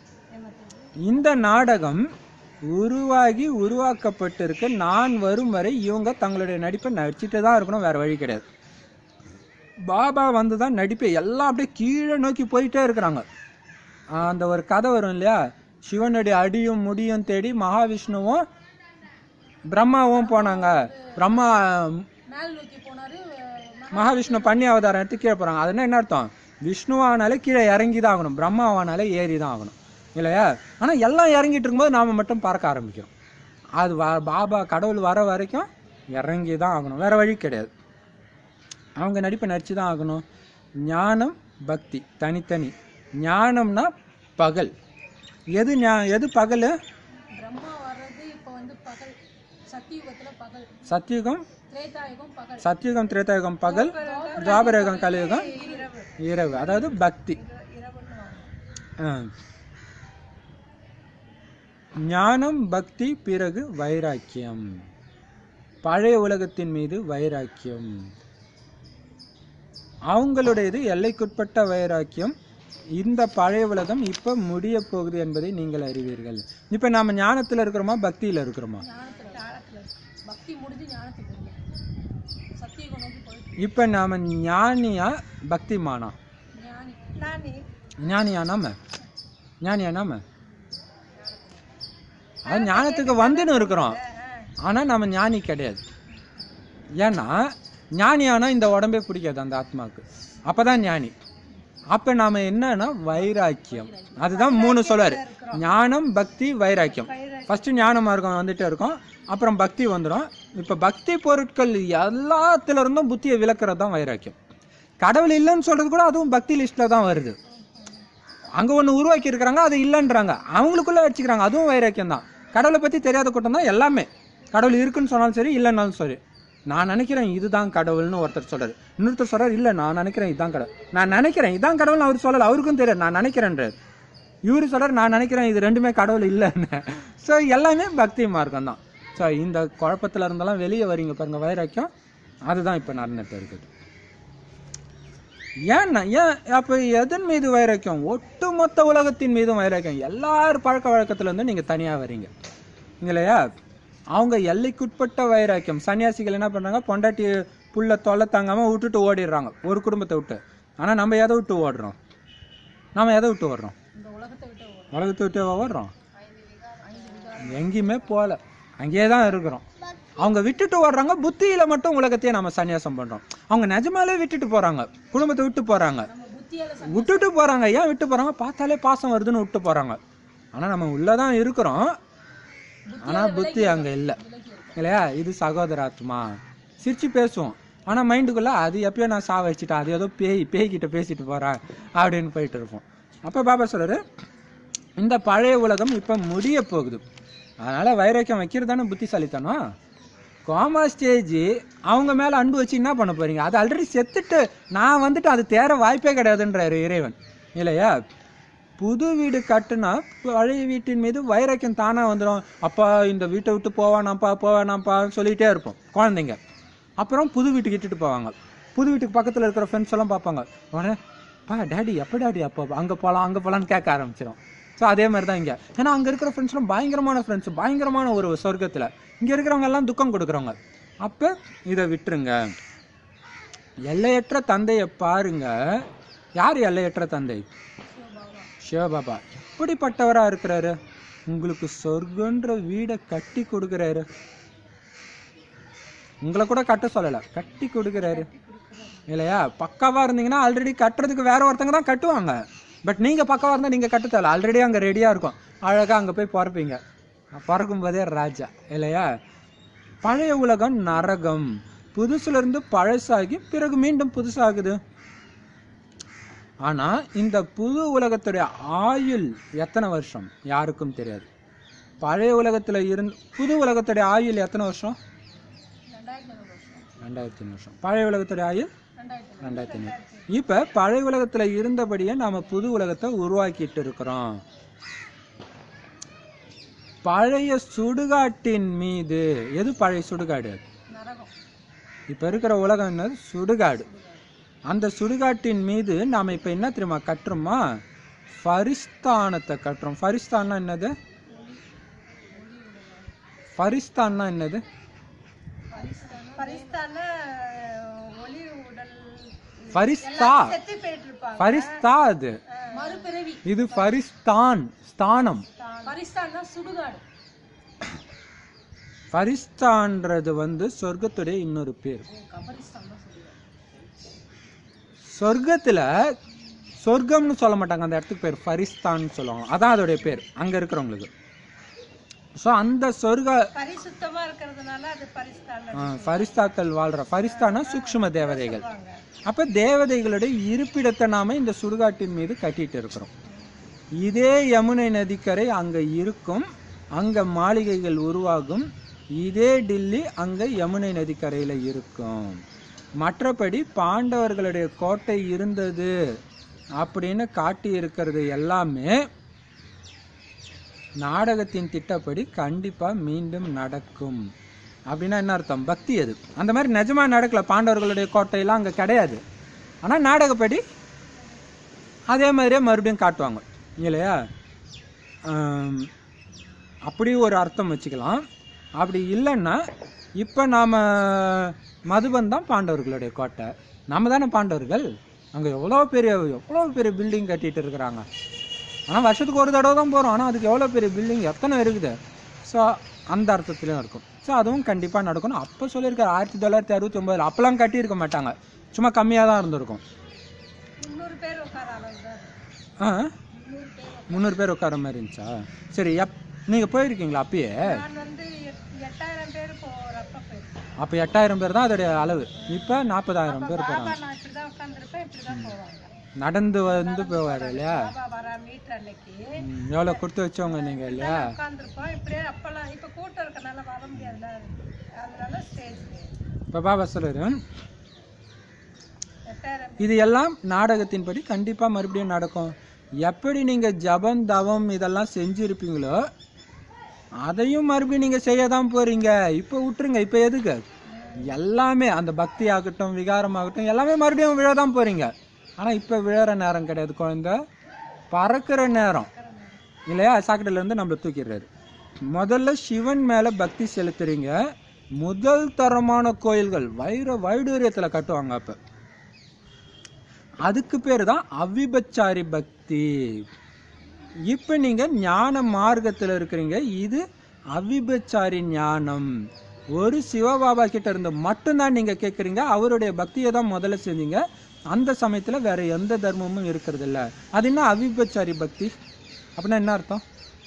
இந்த நாடகம் உருவாகி உருவாக்கப்பட்டிருக்கு நான் வரும் வரை இவங்க தங்களுடைய நடிப்பை நடிச்சுட்டு தான் இருக்கணும் வேற வழி கிடையாது பாபா வந்து தான் நடிப்பை எல்லாம் அப்படியே கீழே நோக்கி போயிட்டே இருக்கிறாங்க ஆஹ் அந்த ஒரு கதை வரும் இல்லையா சிவனுடைய அடியும் முடியும் தேடி மகாவிஷ்ணுவும் பிரம்மாவும் போனாங்க பிரம்மா மேல் நோக்கி போனாரு அஹ் மகாவிஷ்ணு பண்ணி அவதாரம் எடுத்து கீழே போறாங்க அதுனா என்ன அர்த்தம் விஷ்ணுவானாலே கீழே இறங்கி தான் ஆகணும் பிரம்மாவானாலே ஏறி தான் ஆகணும் இல்லையா ஆனா எல்லாம் இறங்கிட்டு இருக்கும்போது நாம மட்டும் பறக்க ஆரம்பிக்கிறோம் அது வ- பாபா கடவுள் வர வரைக்கும் இறங்கி தான் ஆகணும் வேற வழி கிடையாது அவங்க நடிப்பை நடிச்சு தான் ஆகணும் ஞானம் பக்தி தனித்தனி ஞானம்னா பகல் எது ஞா எது பகல் பிரம்மா வர்றது இப்போ வந்து பகல் சத்தியுகத்துல பகல் சத்தியுகம் திரேதாயுகம் பகல் சத்தியுகம் திரேதாயுகம் பகல் துவாபரயுகம் கலியுகம் இரவு அதாவது பக்தி ஆ. ஞானம் பக்தி பிறகு வைராக்கியம் பழைய உலகத்தின் மீது வைராக்கியம் அவங்களுடையது எல்லைக்குட்பட்ட வைராக்கியம் இந்த பழைய உலகம் இப்ப முடிய போகுது என்பதை நீங்கள் அறிவீர்கள் இப்ப நாம ஞானத்துல இருக்கிறோமா பக்தியில இருக்கிறோமா ஞானத்துல ஞானத்துல பக்தி முடிஞ்சு ஞானத்துக்கு வருது சத்தியுகம் நோக்கி போயிட்டு இப்ப நாம ஞானியா பக்திமானா ஞானி நானி ஞானியா நாம ஞானியா நாம அது ஞானத்துக்கு வந்துன்னு இருக்கிறோம் ஆனா நம்ம ஞானி கிடையாது ஏன்னா ஞானியானா இந்த உடம்பே பிடிக்காது அந்த ஆத்மாவுக்கு அப்பதான் ஞானி அப்ப நாம என்னன்னா வைராக்கியம் அதுதான் மூணு சொல்றாரு ஞானம் பக்தி வைராக்கியம் ஃபர்ஸ்ட் ஞான மார்க்கம் வந்துட்டே இருக்கும் அப்புறம் பக்தி வந்துடும் இப்ப பக்தி பொருட்கள் எல்லாத்துல இருந்தும் புத்தியை விளக்குறது தான் வைராக்கியம் கடவுள் இல்லைன்னு சொல்றது கூட அதுவும் பக்தி லிஸ்ட்ல தான் வருது அங்க ஒண்ணு உருவாக்கி இருக்கிறாங்க அது இல்லைன்றாங்க அவங்களுக்குள்ள வச்சுக்கிறாங்க அதுவும் வைராக்கியம் தான் கடவுளை பத்தி தெரியாத கூட்டம் தான் எல்லாமே கடவுள் இருக்குன்னு சொன்னாலும் சரி இல்லைன்னாலும் சரி நான் நினைக்கிறேன் இதுதான் கடவுள்னு ஒருத்தர் சொல்றாரு இன்னொருத்தர் சொல்றாரு இல்ல நான் நினைக்கிறேன் இதுதான் கடவுள் நான் நினைக்கிறேன் இதான் கடவுள்னு அவர் சொல்லல அவருக்கும் தெரியாது நான் நினைக்கிறேன்றார் இவரு சொல்றாரு நான் நினைக்கிறேன் இது ரெண்டுமே கடவுள் இல்லைன்னு ஸோ எல்லாமே பக்தி மார்க்கம் தான் ஸோ இந்த குழப்பத்துல இருந்தெல்லாம் வெளியே வரீங்க பாருங்க வைராக்கியம் அதுதான் இப்போ நடந்துட்டு இருக்குது ஏன்னா ஏன் அப்போ எதன் மீது வைராக்கியம் ஒட்டுமொத்த உலகத்தின் மீதும் வைராக்கியம் எல்லார் பழக்க வழக்கத்துல இருந்து நீங்க தனியா வரீங்க இல்லையா அவங்க எல்லைக்குட்பட்ட வைராக்கியம் சன்னியாசிகள் என்ன பண்றாங்க பொண்டாட்டி புள்ள தொல்லை தாங்காம விட்டுட்டு ஓடிடுறாங்க ஒரு குடும்பத்தை விட்டு ஆனா நம்ம எதை விட்டு ஓடுறோம் நாம எதை விட்டு ஓடுறோம் இந்த உலகத்தை விட்டு ஒரு உலகத்தை விட்டு ஓடுறோம் எங்கேயுமே போகல அங்கேயே தான் இருக்கிறோம் அவங்க விட்டுட்டு ஓடுறாங்க புத்தியில மட்டும் உலகத்தையே நம்ம சன்னியாசம் பண்றோம் அவங்க நிஜமாலே விட்டுட்டு போறாங்க குடும்பத்தை விட்டு போறாங்க நம்ம புத்தியால ச- விட்டுட்டு போறாங்க ஏன் விட்டு போறாங்க பார்த்தாலே பாசம் வருதுன்னு விட்டு போறாங்க ஆனா நம்ம உள்ளதான் இருக்கிறோம் ஆனா புத்தி அங்க இல்ல விலகி இருக்கு இல்லையா இது சகோதராத்மா சிரிச்சு பேசுவோம் ஆனா மைண்டுக்குள்ள அது எப்பயோ நான் சா வச்சுட்டேன் அது ஏதோ பேய் பேய்கிட்ட பேசிட்டு போறேன் அப்படின்னு போயிட்டு இருப்போம் அப்ப பாபா சொல்றாரு இந்த பழைய உலகம் இப்ப முடிய போகுது அதனால வைராக்கியம் வைக்கிறது தானே புத்திசாலித்தனம் கோமா ஸ்டேஜ் அவங்க மேல அன்பு வச்சு என்ன பண்ண போறீங்க அது ஆல்ரெடி செத்துட்டு நான் வந்துட்டு அது தேர வாய்ப்பே கிடையாதுன்றாரு இறைவன் இல்லையா புது வீடு கட்டுனா பழைய வீட்டின் மீது வைராக்கியம் தானா வந்துடும் அப்பா இந்த வீட்டை விட்டு போவானாப்பா போவானாப்பா சொல்லிட்டே இருப்போம் குழந்தைங்க அப்புறம் புது வீட்டுக்கு இட்டுட்டு போவாங்க புது வீட்டுக்கு பக்கத்தில் இருக்கிற ஃப்ரெண்ட்ஸ் எல்லாம் பார்ப்பாங்க உடனே பா டேடி எப்போ டேடி அப்போ அங்கே போகலாம் அங்கே போகலான்னு கேட்க ஆரம்பிச்சிடும் ஸோ அதே மாதிரி தான் இங்கே ஏன்னா அங்கே இருக்கிற ஃப்ரெண்ட்ஸ்லாம் பயங்கரமான ஃப்ரெண்ட்ஸ் பயங்கரமான ஒரு சொர்க்கத்தில் இங்கே இருக்கிறவங்க எல்லாம் துக்கம் கொடுக்குறவங்க அப்போ இதை விட்டுருங்க எல்லையற்ற தந்தையை பாருங்க யார் எல்லையற்ற தந்தை சிவபாபா எப்படிப்பட்டவரா இருக்கிறாரு உங்களுக்கு சொர்க்கன்ற வீடை கட்டி கொடுக்குறாரு உங்களை கூட கட்ட சொல்லலை கட்டி கொடுக்குறாரு இல்லையா பக்காவா இருந்தீங்கன்னா ஆல்ரெடி கட்டுறதுக்கு வேற ஒருத்தங்க தான் கட்டுவாங்க பட் நீங்க பக்காவா இருந்தா நீங்க கட்ட தேவை ஆல்ரெடி அங்க ரெடியா இருக்கும் அழகா அங்க போய் பிறப்பீங்க பிறக்கும் போதே ராஜா இல்லையா பழைய உலகம் நரகம் புதுசுல இருந்து பழசாகி பிறகு மீண்டும் புதுசாகுது ஆனா இந்த புது உலகத்துடைய ஆயுள் எத்தனை வருஷம் யாருக்கும் தெரியாது பழைய உலகத்துல இருந்து புது உலகத்துடைய ஆயுள் எத்தனை வருஷம் ரெண்டாயிரத்தி ஐநூறு வருஷம் பழைய உலகத்துடைய ஆயுள் ரெண்டாயிரத்தி ஐநூறு இப்ப பழைய உலகத்துல இருந்தபடியே நாம புது உலகத்தை உருவாக்கிட்டு இருக்கிறோம் பழைய சுடுகாட்டின் மீது எது பழைய சுடுகாடு நரகம் இப்ப இருக்கிற உலகம் என்னது சுடுகாடு அந்த சுடுகாட்டின் மீது நாம இப்ப என்ன தெரியுமா கட்டுறோமா ஃபரிஸ்தானத்தை கட்டுறோம் ஃபரிஸ்தான்னா என்னது ஃபரிஸ்தான்னா என்னது பரிஸ்தான ஒளி உடல் ஃபரிஸ்தா செத்து போயிட்டு இருப்பாங்க ஃபரிஸ்தா அது மறுபிறவி இது ஃபரிஸ்தான் ஸ்தானம் பரிஸ்தான்னா சுடுகாடு ஃபரிஸ்தான்றது வந்து சொர்க்கத்துடைய இன்னொரு பேர் கபரிஸ்தான் தான் சுடுகாடு சொர்க்கத்துல சொர்க்கம்னு சொல்ல மாட்டாங்க அந்த இடத்துக்கு பேர் ஃபரிஸ்தான் சொல்லுவாங்க அதான் அதோடைய பேர் அங்க இருக்கிறவங்களுக்கு ஸோ அந்த சொர்க்க பரிசுத்தமா இருக்கிறதுனால அது பரிஸ்தான ஆ, ஃபரிஸ்தாக்கள் வாழ்ற ஃபரிஸ்தானா சூக்ஷ்ம தேவதைகள் சொல்லுவாங்க அப்ப தேவதைகளுடைய இருப்பிடத்தை நாம இந்த சுடுகாட்டின் மீது கட்டிட்டு இருக்கிறோம் இதே யமுனை நதிக்கரை அங்க இருக்கும் அங்க மாளிகைகள் உருவாகும் இதே டில்லி அங்க யமுனை நதிக்கரையில இருக்கும் மற்றபடி பாண்டவர்களுடைய கோட்டை இருந்தது அப்படின்னு காட்டி இருக்கிறது எல்லாமே நாடகத்தின் திட்டப்படி கண்டிப்பா மீண்டும் நடக்கும் அப்படின்னா என்ன அர்த்தம் பக்தி அது அந்த மாதிரி நிஜமா நடக்கல பாண்டவர்களுடைய கோட்டையெல்லாம் அங்க கிடையாது ஆனா நாடகப்படி அதே மாதிரியே மறுபடியும் காட்டுவாங்க இல்லையா ஆம், அப்படி ஒரு அர்த்தம் வச்சுக்கலாம் அப்படி இல்லைன்னா இப்போ நாம் மதுபன் தான் பாண்டவர்களுடைய கோட்டை நம்ம தானே பாண்டவர்கள் அங்கே எவ்வளோ பெரிய எவ்வளோ பெரிய பில்டிங் கட்டிட்டு இருக்கிறாங்க ஆனால் வருஷத்துக்கு ஒரு தடவை தான் போகிறோம் ஆனால் அதுக்கு எவ்வளோ பெரிய பில்டிங் எத்தனை இருக்குது ஸோ அந்த அர்த்தத்துலையும் இருக்கும் ஸோ அதுவும் கண்டிப்பாக நடக்கணும் அப்போ சொல்லியிருக்காரு ஆயிரத்தி தொள்ளாயிரத்தி அறுபத்தி ஒம்போதில் அப்போல்லாம் கட்டியிருக்க மாட்டாங்க சும்மா கம்மியாக தான் இருந்திருக்கும் முந்நூறு பேர் உட்கார அளவு தான் ஆ முந்நூறு பேர் உட்கார மாதிரி இருந்துச்சா சரி எப் நீங்கள் போயிருக்கீங்களா அப்பயே நான் வந்து எட்- எட்டாயிரம் பேர் போறப்ப போயிருக்கேன் அப்போ எட்டாயிரம் பேர் தான் அதோடைய அளவு இப்போ நாற்பதாயிரம் பேர் போகிறாங்க பாபா நான் இப்படி தான் உட்காந்துருப்பேன் இப்படி தான் போவாங்க நடந்து வந்து போவார் இல்லையா பாபா வர மீட்டர் அன்னைக்கு ம், எவ்வளோ கொடுத்து வச்சவங்க நீங்கள் இல்லையா உட்காந்துருப்போம் இப்படியே அப்பெல்லாம் இப்ப கூட்டம் இருக்கனால வர முடியாதுல்ல அதனால ஸ்டேஜ் இப்போ பாபா சொல்லுரு எட்டாயிரம் இது எல்லாம் நாடகத்தின்படி கண்டிப்பாக மறுபடியும் நடக்கும் எப்படி நீங்கள் ஜபம் தவம் இதெல்லாம் செஞ்சுருப்பீங்களோ அதையும் மறுபடியும் நீங்கள் செய்ய தான் போகிறீங்க இப்போ விட்டுருங்க இப்போ எதுக்கு எல்லாமே அந்த பக்தி ஆகட்டும் விகாரம் ஆகட்டும் எல்லாமே மறுபடியும் விழ தான் போகிறீங்க ஆனால் இப்போ விழற நேரம் கிடையாது குழந்தை பறக்கிற நேரம் இல்லையா சாக்கடையில இருந்து நம்மளை தூக்கிடுறாரு முதல்ல சிவன் மேலே பக்தி செலுத்துறீங்க முதல் தரமான கோயில்கள் வைர வைடூரியத்தில் கட்டுவாங்க அப்போ அதுக்கு பேர் தான் அவிபச்சாரி பக்தி இப்போ நீங்கள் ஞான மார்க்கத்தில் இருக்கிறீங்க இது அவிபச்சாரி ஞானம் ஒரு சிவபாபா கிட்ட இருந்து மட்டும்தான் நீங்கள் கேட்குறீங்க அவருடைய பக்தியை தான் முதல்ல செஞ்சீங்க அந்த சமயத்தில் வேற எந்த தர்மமும் இருக்கிறது இல்ல அது என்ன அவிபச்சாரி பக்தி அப்படின்னா என்ன அர்த்தம்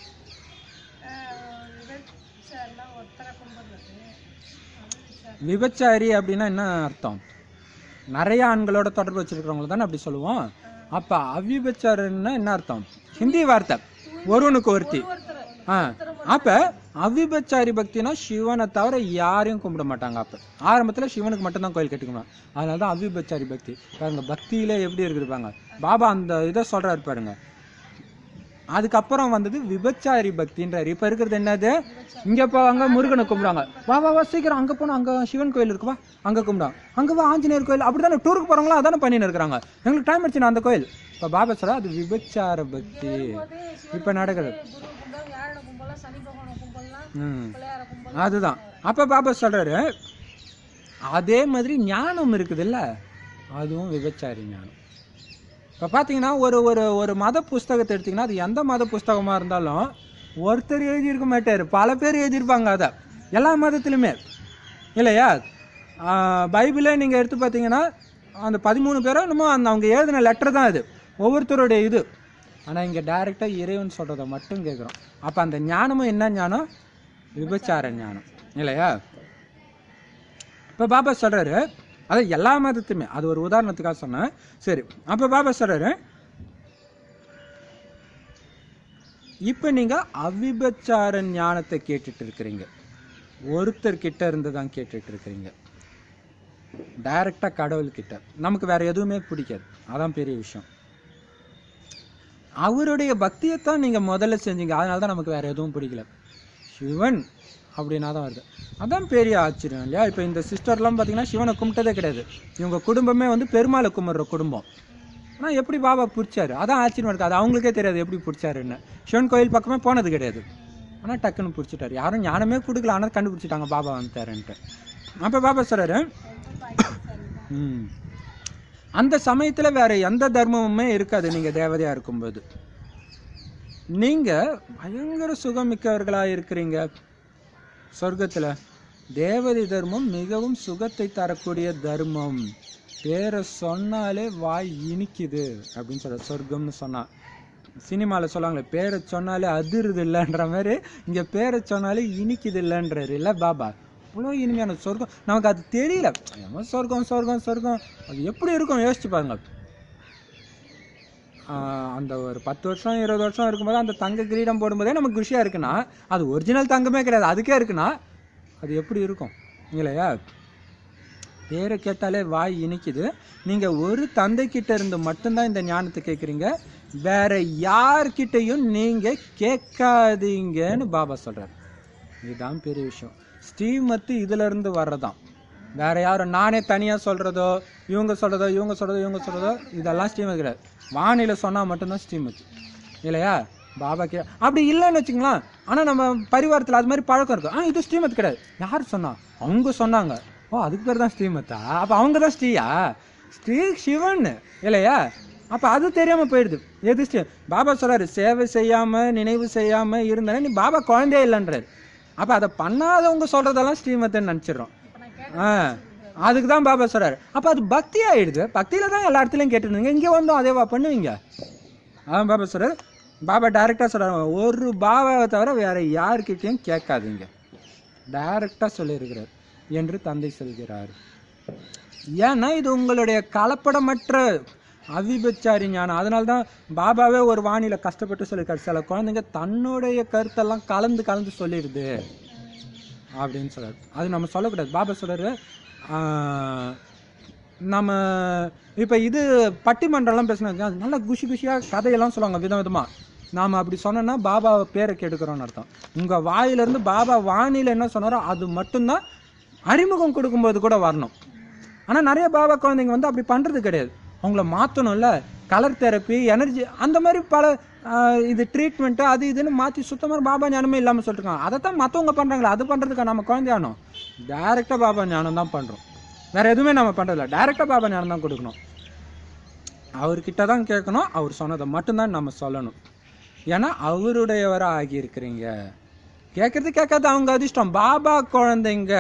எல்லாம் ஒருத்தரை கும்பிடுறது அவிச்சாரி. விபச்சாரி அப்படின்னா என்ன அர்த்தம் நிறைய ஆண்களோட தொடர்பு வச்சிருக்கிறவங்கள தானே அப்படி சொல்லுவோம் அப்ப அவிபச்சாரன்னா என்ன அர்த்தம் ஹிந்தி வார்த்தை ஒருவனுக்கு ஒருத்தி ஆ அப்ப அவிபச்சாரி பக்தினா சிவனை தவிர யாரையும் கும்பிட மாட்டாங்க அப்ப ஆரம்பத்துல சிவனுக்கு மட்டும்தான் கோயில் கட்டிக்கணும் அதனால தான் அவிபச்சாரி பக்தி பாருங்க பக்தியிலே எப்படி இருக்குது பாருங்க பாபா அந்த இதை சொல்றாரு பாருங்க அதுக்கப்புறம் வந்தது விபச்சாரி பக்தின்றாரு இப்ப இருக்கிறது என்னது இங்க போ அங்க முருகனை கும்பிடுறாங்க வா வா வா சீக்கிரம் அங்க போனா அங்க சிவன் கோயில் இருக்கு வா அங்க கும்பிடுவாங்க அங்க வா ஆஞ்சநேயர் கோயில் அப்படிதானே டூருக்கு போறவங்களா அதானே பண்ணின்னு இருக்கிறாங்க எங்களுக்கு டைம் ஆச்சு அந்த கோயில் இப்ப பாபா சொல்ற அது விபச்சார பக்தி இப்ப நடக்குது குரு கும்பல் வியாழ கும்பலாம் சனி பகவான கும்பல்லாம் ம் பிள்ளையார கும்பல் அதுதான் அப்ப பாபா சொல்றாரு அதே மாதிரி ஞானம் இருக்குதுல்ல அதுவும் விபச்சாரி ஞானம் இப்போ பார்த்தீங்கன்னா ஒரு ஒரு ஒரு மத புஸ்தகத்தை எடுத்தீங்கன்னா அது எந்த மத புஸ்தகமாக இருந்தாலும் ஒருத்தர் எழுதியிருக்க மாட்டார் பல பேர் எழுதியிருப்பாங்க அதை எல்லா மதத்துலையுமே இல்லையா ஆஹ் பைபிளே நீங்கள் எடுத்து பார்த்தீங்கன்னா அந்த பதிமூணு பேரும் என்னமோ அந்த அவங்க எழுதின லெட்டர் தான் இது ஒவ்வொருத்தருடைய இது ஆனால் இங்கே டைரெக்டாக இறைவன் சொல்கிறத மட்டும் கேட்குறோம் அப்போ அந்த ஞானமும் என்ன ஞானம் விபச்சார ஞானம் இல்லையா இப்போ பாபா சொல்கிறாரு அது எல்லா மதத்துமே அது ஒரு உதாரணத்துக்காக சொன்னேன் சரி அப்போ பாபா சொல்கிறாரு இப்போ நீங்கள் அவிபச்சார ஞானத்தை கேட்டுட்டு இருக்கிறீங்க ஒருத்தர் கிட்ட இருந்து தான் கேட்டுட்டு இருக்கிறீங்க டைரக்டாக கடவுள்கிட்ட நமக்கு வேற எதுவுமே பிடிக்காது அதான் பெரிய விஷயம் அவருடைய பக்தியைத்தான் நீங்கள் முதல்ல செஞ்சீங்க அதனால தான் நமக்கு வேற எதுவும் பிடிக்கல சிவன் அப்படின்னா தான் வருது அதான் பெரிய ஆச்சரியம் இல்லையா இப்போ இந்த சிஸ்டர்லாம் பார்த்தீங்கன்னா சிவனை கும்பிட்டதே கிடையாது இவங்க குடும்பமே வந்து பெருமாளை கும்பிட்ற குடும்பம் ஆனால் எப்படி பாபா பிடிச்சாரு அதான் ஆச்சரியமா இருக்கு அது அவங்களுக்கே தெரியாது எப்படி பிடிச்சாருன்னு சிவன் கோயில் பக்கமே போனது கிடையாது ஆனால் டக்குன்னு பிடிச்சிட்டாரு யாரும் ஞானமே கொடுக்கல ஆனால் கண்டுபிடிச்சிட்டாங்க பாபா வந்துட்டாருன்ட்டு அப்போ பாபா சொல்கிறாரு ம் அந்த சமயத்தில் வேற எந்த தர்மமுமே இருக்காது நீங்கள் தேவதையாக இருக்கும்போது நீங்கள் பயங்கர சுகமிக்கவர்களாக இருக்கிறீங்க சொர்க்கத்தில் தேவதை தர்மம் மிகவும் சுகத்தை தரக்கூடிய தர்மம் பேரை சொன்னாலே வாய் இனிக்குது அப்படின்னு சொல்ற சொர்க்கம்னு சொன்னா சினிமாவில் சொல்லுவாங்களே பேரை சொன்னாலே அதிருது இல்லைன்ற மாதிரி இங்கே பேரை சொன்னாலே இனிக்குது இல்லைன்றாரு இல்லை பாபா அவ்வளோ இனிமையான சொர்க்கம் நமக்கு அது தெரியல ஏமா சொர்க்கம் சொர்க்கம் சொர்க்கம் அது எப்படி இருக்கும் யோசிச்சு பாருங்க ஆஹ் அந்த ஒரு பத்து வருஷம் இருபது வருஷம் இருக்கும்போது அந்த தங்க கிரீடம் போடும்போதே நமக்கு குஷியாக இருக்குன்னா அது ஒரிஜினல் தங்கமே கிடையாது அதுக்கே இருக்குன்னா அது எப்படி இருக்கும் இல்லையா பேரை கேட்டாலே வாய் இனிக்குது நீங்கள் ஒரு தந்தை கிட்ட இருந்து மட்டும்தான் இந்த ஞானத்தை கேட்குறீங்க வேற யார்கிட்டையும் நீங்கள் கேட்காதீங்கன்னு பாபா சொல்கிறார் இதுதான் பெரிய விஷயம் ஸ்ரீமத்து இதுல இருந்து வர்றதாம் வேற யாரும் நானே தனியா சொல்றதோ இவங்க சொல்றதோ இவங்க சொல்றதோ இவங்க சொல்றதோ இதெல்லாம் ஸ்ரீமத் கிடையாது வானிலை சொன்னா மட்டும்தான் ஸ்ரீமத் இல்லையா பாபா கே அப்படி இல்லைன்னு வச்சுங்களேன் ஆனா நம்ம பரிவாரத்துல அது மாதிரி பழக்கம் இருக்கு ஆ இது ஸ்ரீமத் கிடையாது யார் சொன்னா அவங்க சொன்னாங்க ஓ அதுக்கு பேர் தான் ஸ்ரீமத்தா அப்ப அவங்க தான் ஸ்ரீயா ஸ்ரீ சிவன் இல்லையா அப்ப அது தெரியாம போயிடுது எது ஸ்ரீ பாபா சொல்றாரு சேவை செய்யாம நினைவு செய்யாம இருந்தானே நீ பாபா குழந்தையே இல்லைன்றாரு அப்ப அதை பண்ணாதவங்க சொல்றதெல்லாம் ஸ்ரீமத்துன்னு நினைச்சிடுறோம் ஆ அதுக்கு தான் பாபா சொல்றாரு அப்ப அது பக்தி ஆயிடுது பக்தியில தான் எல்லா இடத்துலயும் கேட்டுருந்தீங்க இங்க வந்தோம் அதேவா பண்ணுவீங்க அதான் பாபா சொல்றாரு பாபா டைரக்டா சொல்றாரு ஒரு பாபாவை தவிர வேற யாருக்கிட்டையும் கேட்காதீங்க டைரக்டா சொல்லியிருக்கிறார் என்று தந்தை சொல்கிறார் ஏன்னா இது உங்களுடைய கலப்படமற்ற அவிபச்சாரி ஞானம் அதனால தான் பாபாவே ஒரு வானிலை கஷ்டப்பட்டு சொல்லியிருக்காரு சில குழந்தைங்க தன்னுடைய கருத்தெல்லாம் கலந்து கலந்து சொல்லிடுது அப்படின்னு சொல்றாரு அது நம்ம சொல்லக்கூடாது பாபா சொல்றாரு ஆஹ், நம்ம இப்போ இது பட்டிமன்றம்லாம் பேசினா நல்லா குஷி குஷியாக கதையெல்லாம் சொல்லுவாங்க விதம் விதமாக நாம் அப்படி சொன்னோன்னா பாபா பேரை கெடுக்கிறோம்னு அர்த்தம் உங்கள் வாயிலிருந்து பாபா வானிலை என்ன சொன்னாரோ அது மட்டும்தான் அறிமுகம் கொடுக்கும்போது கூட வரணும் ஆனால் நிறைய பாபா குழந்தைங்க வந்து அப்படி பண்ணுறது கிடையாது அவங்கள மாற்றணும்ல கலர் தெரப்பி எனர்ஜி அந்த மாதிரி பல ஆஹ், இது ட்ரீட்மெண்ட்டு அது இதுன்னு மாற்றி சுத்தமாக பாபா ஞானமே இல்லாமல் சொல்லிருக்காங்க அதை தான் மற்றவங்க பண்ணுறாங்களே அது பண்ணுறதுக்கு நம்ம குழந்தையானோம் டைரெக்டாக பாபா ஞானம் தான் பண்ணுறோம் வேற எதுவுமே நம்ம பண்ணுறதில்ல டைரெக்டாக பாபா ஞானம் தான் கொடுக்கணும் அவர்கிட்ட தான் கேட்கணும் அவர் சொன்னதை மட்டும்தான் நம்ம சொல்லணும் ஏன்னா அவருடையவராக ஆகியிருக்கிறீங்க கேட்கறது கேட்காது அவங்க அதிர்ஷ்டம் பாபா குழந்தைங்க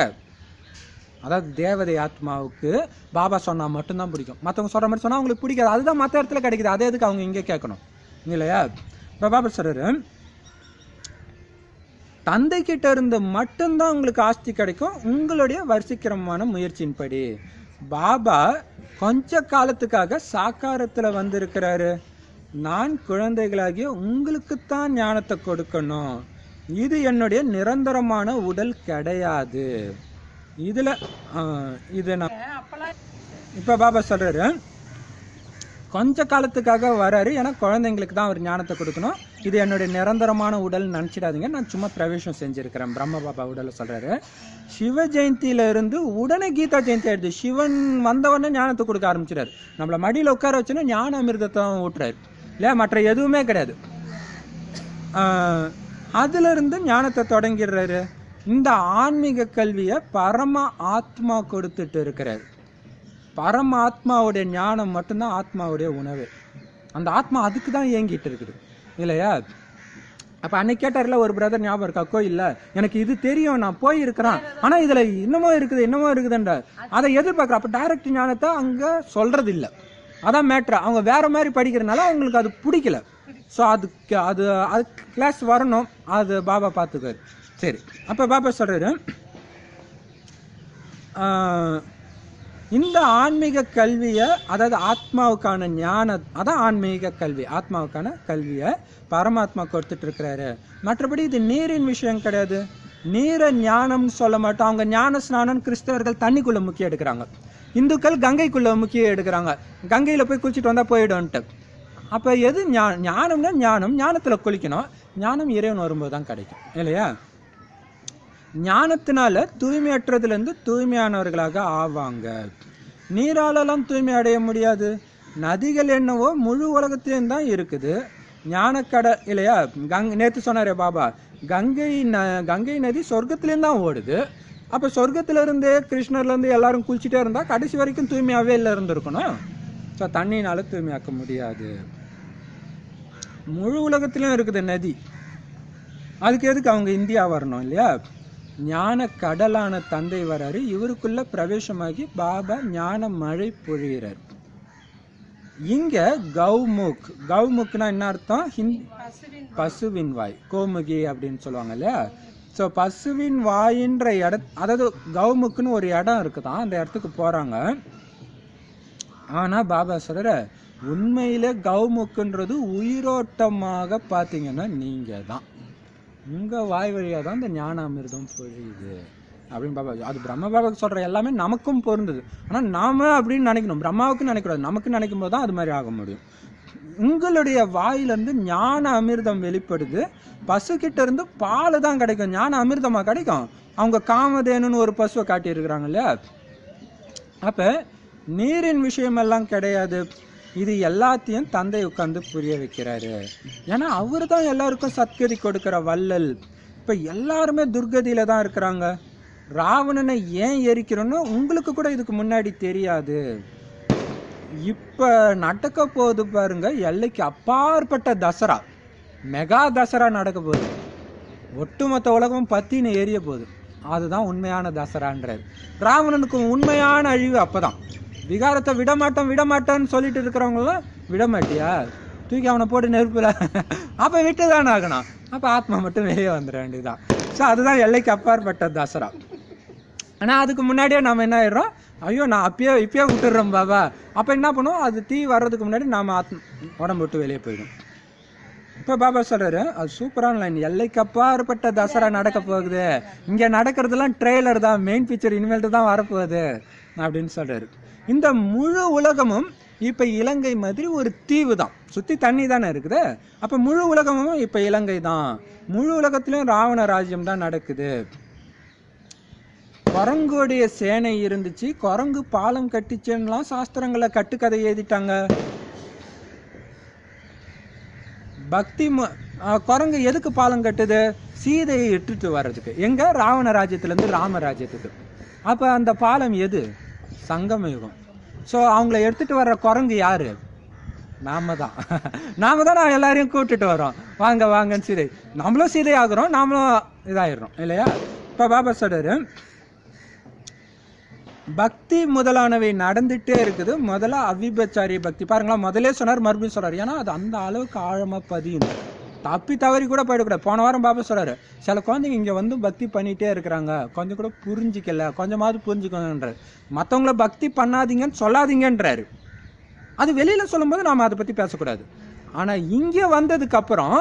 அதாவது தேவதை ஆத்மாவுக்கு பாபா சொன்னா மட்டும்தான் பிடிக்கும் மற்றவங்க சொல்ற மாதிரி சொன்னா அவங்களுக்கு பிடிக்காது அதுதான் மற்ற இடத்துல கிடைக்குது அதே எதுக்கு அவங்க இங்கே கேட்கணும் இல்லையா இப்போ பாபா சொல்றாரு தந்தை கிட்ட இருந்து மட்டும்தான் உங்களுக்கு ஆஸ்தி கிடைக்கும் உங்களுடைய வரிசைக்கிரமமான முயற்சியின்படி பாபா கொஞ்ச காலத்துக்காக சாக்காரத்துல வந்திருக்கிறாரு நான் குழந்தைகளாகிய உங்களுக்குத்தான் ஞானத்தை கொடுக்கணும் இது என்னுடைய நிரந்தரமான உடல் கிடையாது இதுல ஆஹ், இது நான் அப்பெல்லாம் இப்போ பாபா சொல்றாரு கொஞ்ச காலத்துக்காக வராரு ஏன்னா குழந்தைங்களுக்கு தான் அவர் ஞானத்தை கொடுக்கணும் இது என்னுடைய நிரந்தரமான உடல் நினச்சிடாதீங்க நான் சும்மா பிரவேசம் செஞ்சிருக்கிறேன் பிரம்ம பாபா உடலை சொல்றாரு சிவ ஜெயந்தியில இருந்து உடனே கீதா ஜெயந்தி ஆயிடுது சிவன் வந்தவொடனே ஞானத்தை கொடுக்க ஆரம்பிச்சிடாரு நம்மள மடியில உட்கார வச்சுன்னா ஞான அமிர்தத்தை ஊட்டுறாரு இல்லையா மற்ற எதுவுமே கிடையாது ஆஹ் அதுல இருந்து ஞானத்தை தொடங்கிடுறாரு இந்த ஆன்மீக கல்வியை பரம ஆத்மா கொடுத்துட்டு இருக்கிறாரு பரம ஆத்மாவுடைய ஞானம் மட்டும்தான் ஆத்மாவுடைய உணவு அந்த ஆத்மா அதுக்கு தான் இயங்கிட்டு இருக்குது இல்லையா அப்ப அன்னைக்கு கேட்டார்ல ஒரு பிரதர் ஞாபகம் இருக்கா கோயில்ல எனக்கு இது தெரியும் நான் போயிருக்கிறேன் ஆனா இதுல இன்னமும் இருக்குது இன்னமும் இருக்குதுன்ற அதை எதிர்பார்க்குற அப்ப டைரக்ட் ஞானத்தை அங்க சொல்றது இல்ல அதான் மேட்ரு அவங்க வேற மாதிரி படிக்கிறதுனால அவங்களுக்கு அது பிடிக்கல ஸோ அதுக்கு அது அது கிளாஸ் வரணும் அது பாபா பார்த்துக்காரு சரி அப்ப பாபா சொல்றாரு ஆஹ், இந்த ஆன்மீக கல்வியை அதாவது ஆத்மாவுக்கான ஞான அதான் ஆன்மீக கல்வி ஆத்மாவுக்கான கல்வியை பரமாத்மா கொடுத்துட்டு இருக்கிறாரு மற்றபடி இது நீரின் விஷயம் கிடையாது நீரை ஞானம்னு சொல்ல மாட்டோம் அவங்க ஞான ஸ்நானம் கிறிஸ்தவர்கள் தண்ணிக்குள்ள முக்கியம் எடுக்கிறாங்க இந்துக்கள் கங்கைக்குள்ள முக்கியம் எடுக்கிறாங்க கங்கையில போய் குளிச்சுட்டு வந்தா போயிடும்ன்ட்டு அப்ப எது ஞா ஞானம்னா ஞானம் ஞானத்துல குளிக்கணும் ஞானம் இறைவன் வரும்போது தான் கிடைக்கும் இல்லையா ஞானத்தினால தூய்மையற்றதுலேருந்து தூய்மையானவர்களாக ஆவாங்க நீராலெல்லாம் தூய்மை அடைய முடியாது நதிகள் என்னவோ முழு உலகத்திலையும் தான் இருக்குது ஞானக்கடை இல்லையா கங் நேற்று சொன்னாரே பாபா கங்கை ந கங்கை நதி சொர்க்கத்துலேருந்து தான் ஓடுது அப்போ சொர்க்கத்திலேருந்தே கிருஷ்ணர்லேருந்து எல்லாரும் குளிச்சுட்டே இருந்தால் கடைசி வரைக்கும் தூய்மையாகவே இல்லை இருந்திருக்கணும் ஸோ தண்ணினால தூய்மையாக்க முடியாது முழு உலகத்திலும் இருக்குது நதி அதுக்கு எதுக்கு அவங்க இந்தியா வரணும் இல்லையா ஞான கடலான தந்தை வராரு இவருக்குள்ள பிரவேசமாகி பாபா ஞான மழை பொழிகிறார் இங்க கௌமுக் கௌமுக்னா என்ன அர்த்தம் ஹிந்தி பசுவின் பசுவின் வாய் கோமுகி அப்படின்னு சொல்லுவாங்க இல்லையா ஸோ பசுவின் வாயின்ற இட அதாவது கௌமுக்குன்னு ஒரு இடம் இருக்குதான் அந்த இடத்துக்கு போறாங்க ஆனா பாபா சொல்ற உண்மையிலே கௌமுக்குன்றது உயிரோட்டமாக பார்த்தீங்கன்னா நீங்க தான் உங்க வாய் வழியா தான் இந்த ஞான அமிர்தம் பொழியுது அப்படின்னு பாபா அது பிரம்ம பாபாவுக்கு சொல்ற எல்லாமே நமக்கும் பொருந்தது ஆனா நாம அப்படின்னு நினைக்கணும் பிரம்மாவுக்கு நினைக்கக்கூடாது நமக்கு நினைக்கும் போது தான் அது மாதிரி ஆக முடியும் உங்களுடைய வாயிலிருந்து ஞான அமிர்தம் வெளிப்படுது பசுக்கிட்ட இருந்து பால் தான் கிடைக்கும் ஞான அமிர்தமா கிடைக்கும் அவங்க காமதேனுன்னு ஒரு பசுவை காட்டியிருக்கிறாங்க இல்லையா அப்ப நீரின் விஷயமெல்லாம் கிடையாது இது எல்லாத்தையும் தந்தை உட்கார்ந்து புரிய வைக்கிறாரு ஏன்னா அவர் தான் எல்லாருக்கும் சத்கதி கொடுக்கிற வள்ளல் இப்ப எல்லாருமே துர்கதியில தான் இருக்கிறாங்க ராவணனை ஏன் எரிக்கிறோன்னு உங்களுக்கு கூட இதுக்கு முன்னாடி தெரியாது இப்ப நடக்க போகுது பாருங்க எல்லைக்கு அப்பாற்பட்ட தசரா மெகா தசரா நடக்க போகுது ஒட்டுமொத்த உலகம் பத்தின்னு எரிய போகுது அதுதான் உண்மையான தசரான்றாரு ராவணனுக்கு உண்மையான அழிவு அப்பதான் விகாரத்தை விட மாட்டோம் விட மாட்டோம்னு சொல்லிட்டு இருக்கிறவங்களாம் விட மாட்டியா தூக்கி அவனை போட்டு நெருப்புல அப்ப விட்டு தானே ஆகணும் அப்ப ஆத்மா மட்டும் வெளியே வந்துட வேண்டியதுதான் ஸோ அதுதான் எல்லைக்கு அப்பாற்பட்ட தசரா ஆனா அதுக்கு முன்னாடியே நாம என்ன ஆயிடுறோம் ஐயோ நான் அப்பயே இப்பயே விட்டுடுறோம் பாபா அப்ப என்ன பண்ணுவோம் அது தீ வர்றதுக்கு முன்னாடி நாம ஆத்ம உடம்பு விட்டு வெளியே போயிடும் இப்போ பாபா சொல்றாரு அது சூப்பரான லைன் எல்லைக்கு அப்பாற்பட்ட தசரா நடக்க போகுது இங்க நடக்கிறதுலாம் ட்ரெய்லர் தான் மெயின் பிக்சர் இனிமேல்ட்டு தான் வரப்போகுது அப்படின்னு சொல்றாரு இந்த முழு உலகமும் இப்ப இலங்கை மாதிரி ஒரு தீவு தான் சுத்தி தண்ணி தானே இருக்குது அப்ப முழு உலகமும் இப்ப இலங்கை தான் முழு உலகத்திலும் ராவண ராஜ்யம் தான் நடக்குது குரங்குடைய சேனை இருந்துச்சு குரங்கு பாலம் கட்டிச்சுன்னெலாம் சாஸ்திரங்களை கட்டுக்கதை எழுதிட்டாங்க பக்தி மு- ஆ, குரங்கு எதுக்கு பாலம் கட்டுது சீதையை இட்டுட்டு வர்றதுக்கு எங்க ராவண ராஜ்யத்திலேருந்து ராம ராஜ்யத்துக்கு அப்ப அந்த பாலம் எது சங்கம யுகம் ஸோ அவங்கள எடுத்துட்டு வர்ற குரங்கு யாரு நாம தான் நாம தான் நான் எல்லாரையும் கூப்பிட்டுட்டு வரோம் வாங்க வாங்கன்னு சீதை நம்மளும் சீதை ஆகுறோம் நாமளும் இதாயிடுறோம் இல்லையா இப்போ பாபா சொல்றாரு பக்தி முதலானவை நடந்துட்டே இருக்குது முதல்ல அவிபச்சாரிய பக்தி பாருங்களா முதல்லே சொன்னார் மறுபடியும் சொல்றாரு ஏன்னா அது அந்த அளவுக்கு ஆழமா பதியும் தப்பி தவறி கூட போயிடக்கூடாது போன வாரம் பாபா சொல்றாரு சில குழந்தைங்க இங்க வந்து பக்தி பண்ணிட்டே இருக்கிறாங்க கொஞ்சம் கூட புரிஞ்சிக்கல கொஞ்சமாவது புரிஞ்சுக்கணுன்றாரு மத்தவங்கள பக்தி பண்ணாதீங்கன்னு சொல்லாதீங்கன்றாரு அது வெளியில சொல்லும்போது நாம அதை பத்தி பேசக்கூடாது ஆனா இங்க வந்ததுக்கு அப்புறம்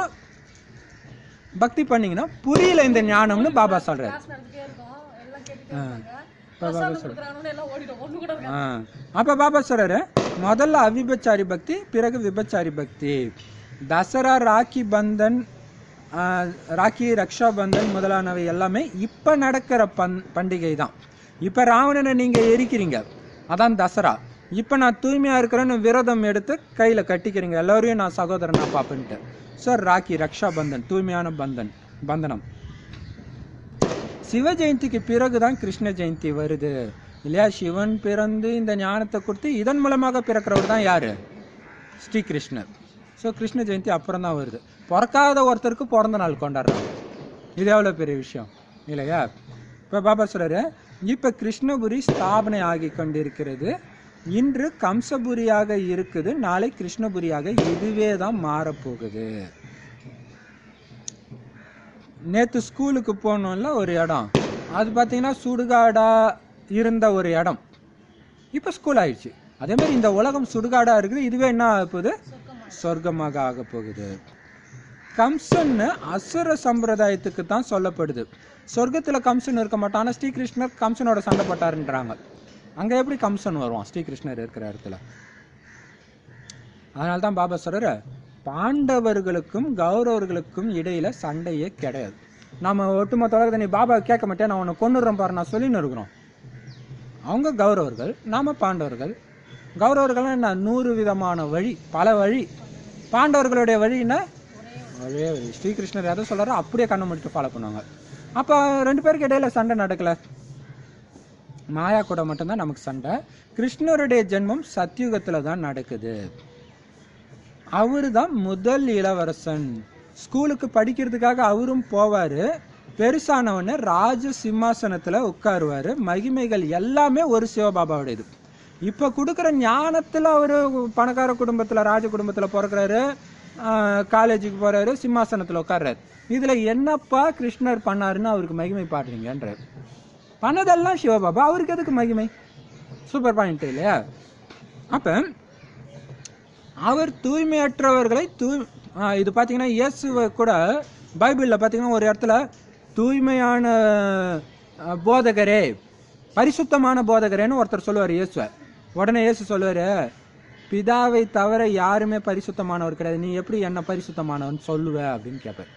பக்தி பண்ணீங்கன்னா புரியல இந்த ஞானம்னு பாபா சொல்றாரு கிளாஸ் நடந்துட்டே இருக்கும் எல்லாம் கேட்டுட்டே இருப்பாங்க பிரசாதம் கொடுக்குறாங்கன்னு எல்லாம் ஓடிடும் ஒண்ணு கூட இருக்காது. ஆ அப்ப பாபா சொல்றாரு முதல்ல அவிபச்சாரி பக்தி பிறகு விபச்சாரி பக்தி தசரா ராக்கி பந்தன் ஆ, ராக்கி ரக்ஷா பந்தன் முதலானவை எல்லாமே இப்ப நடக்கிற பண் பண்டிகை தான் இப்ப ராவணனை நீங்க எரிக்கிறீங்க அதான் தசரா இப்ப நான் தூய்மையா இருக்கிறேன்னு விரதம் எடுத்து கையில கட்டிக்கிறீங்க எல்லாரையும் நான் சகோதரனா பாப்பேன்ட்டு சார் ராக்கி ரக்ஷா பந்தன் தூய்மையான பந்தன் பந்தனம் சிவ ஜெயந்திக்கு பிறகுதான் கிருஷ்ண ஜெயந்தி வருது இல்லையா சிவன் பிறந்து இந்த ஞானத்தை கொடுத்து இதன் மூலமாக பிறக்கிறவர் தான் யாரு ஸ்ரீகிருஷ்ணர் ஸோ கிருஷ்ண ஜெயந்தி அப்புறம் தான் வருது பிறக்காத ஒருத்தருக்கு பிறந்த நாள் கொண்டாடுறாங்க இது எவ்வளோ பெரிய விஷயம் இல்லையா இப்போ பாபா சொல்றாரு இப்போ கிருஷ்ணபுரி ஸ்தாபனை ஆகி கொண்டிருக்கிறது இன்று கம்சபுரியாக இருக்குது நாளை கிருஷ்ணபுரியாக இதுவே தான் மாறப்போகுது நேற்று ஸ்கூலுக்கு போனோம்ல ஒரு இடம் அது பார்த்தீங்கன்னா சுடுகாடா இருந்த ஒரு இடம் இப்போ ஸ்கூல் ஆயிடுச்சு அதே மாதிரி இந்த உலகம் சுடுகாடா இருக்குது இதுவே என்ன ஆக போகுது சொர்க்கமாக ஆக போகுது கம்சன் அசுர சம்பிரதாயத்துக்கு தான் சொல்லப்படுது சொர்க்கத்துல கம்சன் இருக்க மாட்டான் ஆனா ஸ்ரீகிருஷ்ணர் கம்சனோட சண்டை போட்டாருன்றாங்க அங்க எப்படி கம்சன் வருவான் ஸ்ரீகிருஷ்ணர் இருக்கிற இடத்துல அதனால தான் பாபா சொல்றாரு பாண்டவர்களுக்கும் கௌரவர்களுக்கும் இடையில சண்டையே கிடையாது நம்ம ஒட்டுமொத்த உலகத்தை நீ பாபா கேட்க மாட்டேன் நான் உன்னை கொண்டுறேன் பாரு நான் சொல்லின்னு இருக்கிறோம் அவங்க கௌரவர்கள் நாம பாண்டவர்கள் கௌரவர்கள் என்ன நூறு விதமான வழி பல வழி பாண்டவர்களுடைய வழின்னா ஒரே வழி ஸ்ரீகிருஷ்ணர் எதை சொல்றாரோ அப்படியே கண்ணை முடிட்டு ஃபாலோ பண்ணுவாங்க அப்போ ரெண்டு பேருக்கு இடையில சண்டை நடக்கல மாயா கூட மட்டும்தான் நமக்கு சண்டை கிருஷ்ணருடைய ஜென்மம் சத்யுகத்துல தான் நடக்குது அவரு தான் முதல் இளவரசன் ஸ்கூலுக்கு படிக்கிறதுக்காக அவரும் போவாரு பெருசானவொடனே ராஜ சிம்மாசனத்துல உட்காருவாரு மகிமைகள் எல்லாமே ஒரு சிவபாபாவுடையது இப்ப கொடுக்குற ஞானத்துல அவரு பணக்கார குடும்பத்துல ராஜ குடும்பத்துல பிறக்கிறாரு ஆஹ் காலேஜுக்கு போறாரு சிம்மாசனத்துல உட்கார்றாரு இதுல என்னப்பா கிருஷ்ணர் பண்ணாருன்னு அவருக்கு மகிமை பாடுறீங்கன்றார் பண்ணதெல்லாம் சிவபாபா அவருக்கு எதுக்கு மகிமை சூப்பர் பாயிண்ட் இல்லையா அப்ப அவர் தூய்மையற்றவர்களை தூய் ஆ, இது பார்த்தீங்கன்னா இயேசுவை கூட பைபிளில் பார்த்தீங்கன்னா ஒரு இடத்துல தூய்மையான ஆ, போதகரே பரிசுத்தமான போதகரேன்னு ஒருத்தர் சொல்லுவார் இயேசுவை உடனே இயேசு சொல்லுவார் பிதாவை தவிர யாருமே பரிசுத்தமானவர் கிடையாது நீ எப்படி என்ன பரிசுத்தமானவன் சொல்லுவ அப்படின்னு கேட்பார்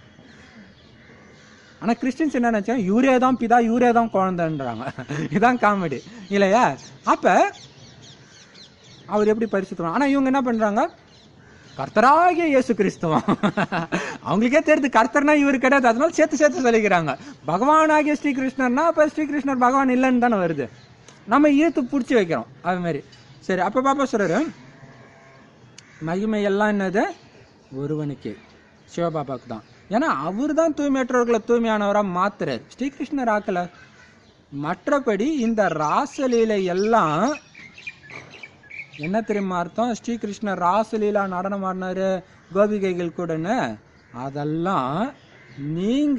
ஆனால் கிறிஸ்டின்ஸ் என்ன நினச்சா இவரே தான் பிதா இவரே தான் குழந்தைன்றாங்க இதான் காமெடி இல்லையா அப்போ அவர் எப்படி பரிசுத்தம் ஆனா இவங்க என்ன பண்றாங்க கர்த்தராகிய இயேசு கிறிஸ்துவம் அவங்களுக்கே தெரியுது கர்த்தர்னா இவர் கிடையாது அதனால சேர்த்து சேர்த்து சொல்லிக்கிறாங்க பகவானாகிய ஸ்ரீகிருஷ்ணர்னா அப்ப ஸ்ரீகிருஷ்ணர் பகவான் இல்லைன்னு தானே வருது நம்ம ஈர்த்து பிடிச்சி வைக்கிறோம் அது மாதிரி சரி அப்ப பாப்பா சொல்றாரு மகிமை எல்லாம் என்னது ஒருவனுக்கு சிவபாபாவுக்கு தான் ஏன்னா அவர் தான் தூய்மையற்றவர்களை தூய்மையானவராக மாத்துறாரு ஸ்ரீகிருஷ்ணர் ஆக்கல மற்றபடி இந்த ராசலீலை எல்லாம் என்ன தெரியுமா அர்த்தம் ஸ்ரீகிருஷ்ணர் ராசலீலா நடனம் ஆடினாரு கோபிகைகள் கூடன்னு அதெல்லாம் நீங்க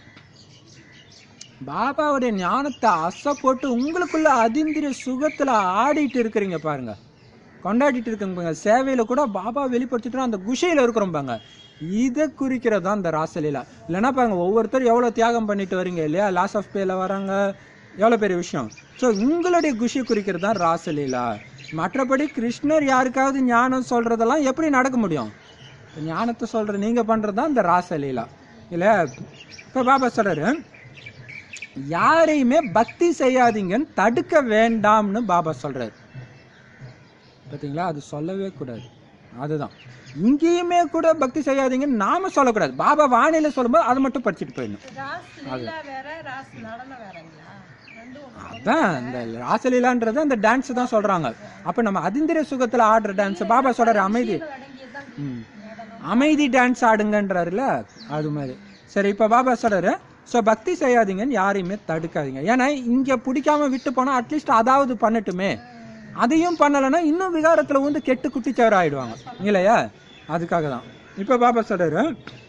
பாபாவுடைய ஞானத்தை அசை போட்டு உங்களுக்குள்ள அதிந்திரிய சுகத்துல ஆடிட்டு இருக்கிறீங்க பாருங்க கொண்டாடிட்டு இருக்கீங்க பாருங்க சேவையில கூட பாபா வெளிப்படுத்திட்டு அந்த குஷையில இருக்கிறோம் பாருங்க இதை குறிக்கிறது தான் இந்த ராசலீலா இல்லைன்னா பாருங்க ஒவ்வொருத்தரும் எவ்வளோ தியாகம் பண்ணிட்டு வரீங்க இல்லையா லாஸ் ஆஃப் பேல வராங்க எவ்வளோ பெரிய விஷயம் ஸோ உங்களுடைய குஷி குறிக்கிறது தான் ராசலீலா மற்றபடி கிருஷ்ணர் யாருக்காவது ஞானம் சொல்றதெல்லாம் எப்படி நடக்க முடியும் இப்ப ஞானத்தை சொல்ற நீங்க பண்றது தான் இந்த ராசலீலா இல்ல இப்போ பாபா சொல்றாரு யாரையுமே பக்தி செய்யாதீங்கன்னு தடுக்க வேண்டாம்னு பாபா சொல்றாரு பார்த்தீங்களா அது சொல்லவே கூடாது அதுதான் இங்கேயுமே கூட பக்தி செய்யாதீங்கன்னு நாம சொல்லக்கூடாது பாபா வானிலை சொல்லும்போது அதை மட்டும் படிச்சுட்டு போயிடணும் ராஸ் லீலா வேற ராஸ் நடனம் வேறங்களா ரெண்டும் ஒண்ணு. அதான் இந்த ராசலீலான்றது அந்த டான்ஸ் தான் சொல்றாங்க அப்ப நம்ம அதிந்திர சுகத்துல ஆடுற டான்ஸ் பாபா சொல்றாரு அமைதி அடங்கியதுதான் ம். அமைதி டான்ஸ் ஆடுங்கன்றாருல அது மாதிரி சரி இப்ப பாபா சொல்றாரு ஸோ பக்தி செய்யாதீங்கன்னு யாரையுமே தடுக்காதீங்க ஏன்னா இங்க பிடிக்காம விட்டு போனா அட்லீஸ்ட் அதாவது பண்ணட்டுமே அதையும் பண்ணலைன்னா இன்னும் விகாரத்துல வந்து கெட்டு குட்டிச்சவர் ஆயிடுவாங்க இல்லையா அதுக்காக தான் இப்ப பாபா சொல்றாரு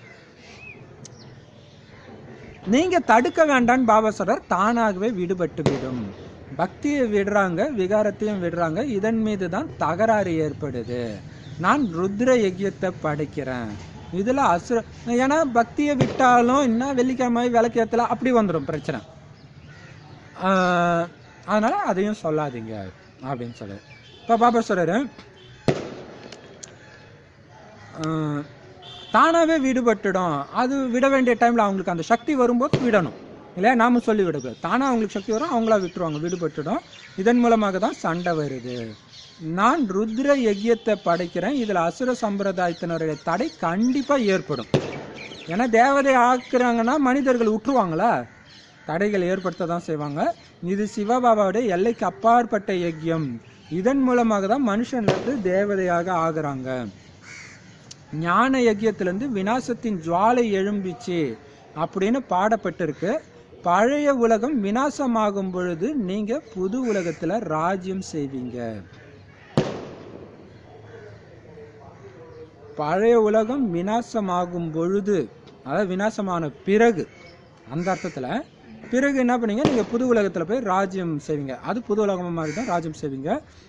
நீங்க தடுக்க வேண்டாம்னு பாபா சொல்றார் தானாகவே விடுபட்டு விடும் பக்தியை விடுறாங்க விகாரத்தையும் விடுறாங்க இதன் மீது தான் தகராறு ஏற்படுது நான் ருத்ர யஜ்யத்தை படைக்கிறேன் இதுல அசுர ஏன்னா பக்தியை விட்டாலும் என்ன வெள்ளிக்கிழமை விளக்கேத்தல அப்படி வந்துடும் பிரச்சனை ஆஹ் அதனால அதையும் சொல்லாதீங்க அப்படின்னு சொல்றாரு இப்போ பாபா சொல்றாரு ஆஹ், தானாவே விடுபட்டுடும் அது விட வேண்டிய டைம்ல அவங்களுக்கு அந்த சக்தி வரும்போது விடணும் இல்லையா நாம சொல்லி விடக்கூடாது தானா அவங்களுக்கு சக்தி வரும் அவங்களா விட்டுருவாங்க விடுபட்டுடும் இதன் மூலமாக தான் சண்டை வருது நான் ருத்ர யஜ்யத்தை படைக்கிறேன் இதுல அசுர சம்பிரதாயத்தினருடைய தடை கண்டிப்பா ஏற்படும் ஏன்னா தேவதை ஆக்குறாங்கன்னா மனிதர்கள் விட்டுருவாங்களா தடைகள் ஏற்படுத்த தான் செய்வாங்க இது சிவபாபாவுடைய எல்லைக்கு அப்பாற்பட்ட யஜ்யம் இதன் மூலமாக தான் மனுஷன்லேருந்து தேவதையாக ஆகுறாங்க ஞான யஜ்யத்திலேருந்து விநாசத்தின் ஜுவாலை எழும்பிச்சு அப்படின்னு பாடப்பட்டிருக்கு பழைய உலகம் விநாசமாகும் பொழுது நீங்க புது உலகத்துல ராஜ்யம் செய்வீங்க பழைய உலகம் விநாசமாகும் பொழுது அதாவது விநாசமான பிறகு அந்த அர்த்தத்துல பிறகு என்ன பண்ணீங்க நீங்க புது உலகத்துல போய் ராஜ்யம் செய்வீங்க அது புது உலகம் மாதிரி தான் ராஜ்யம் செய்வீங்க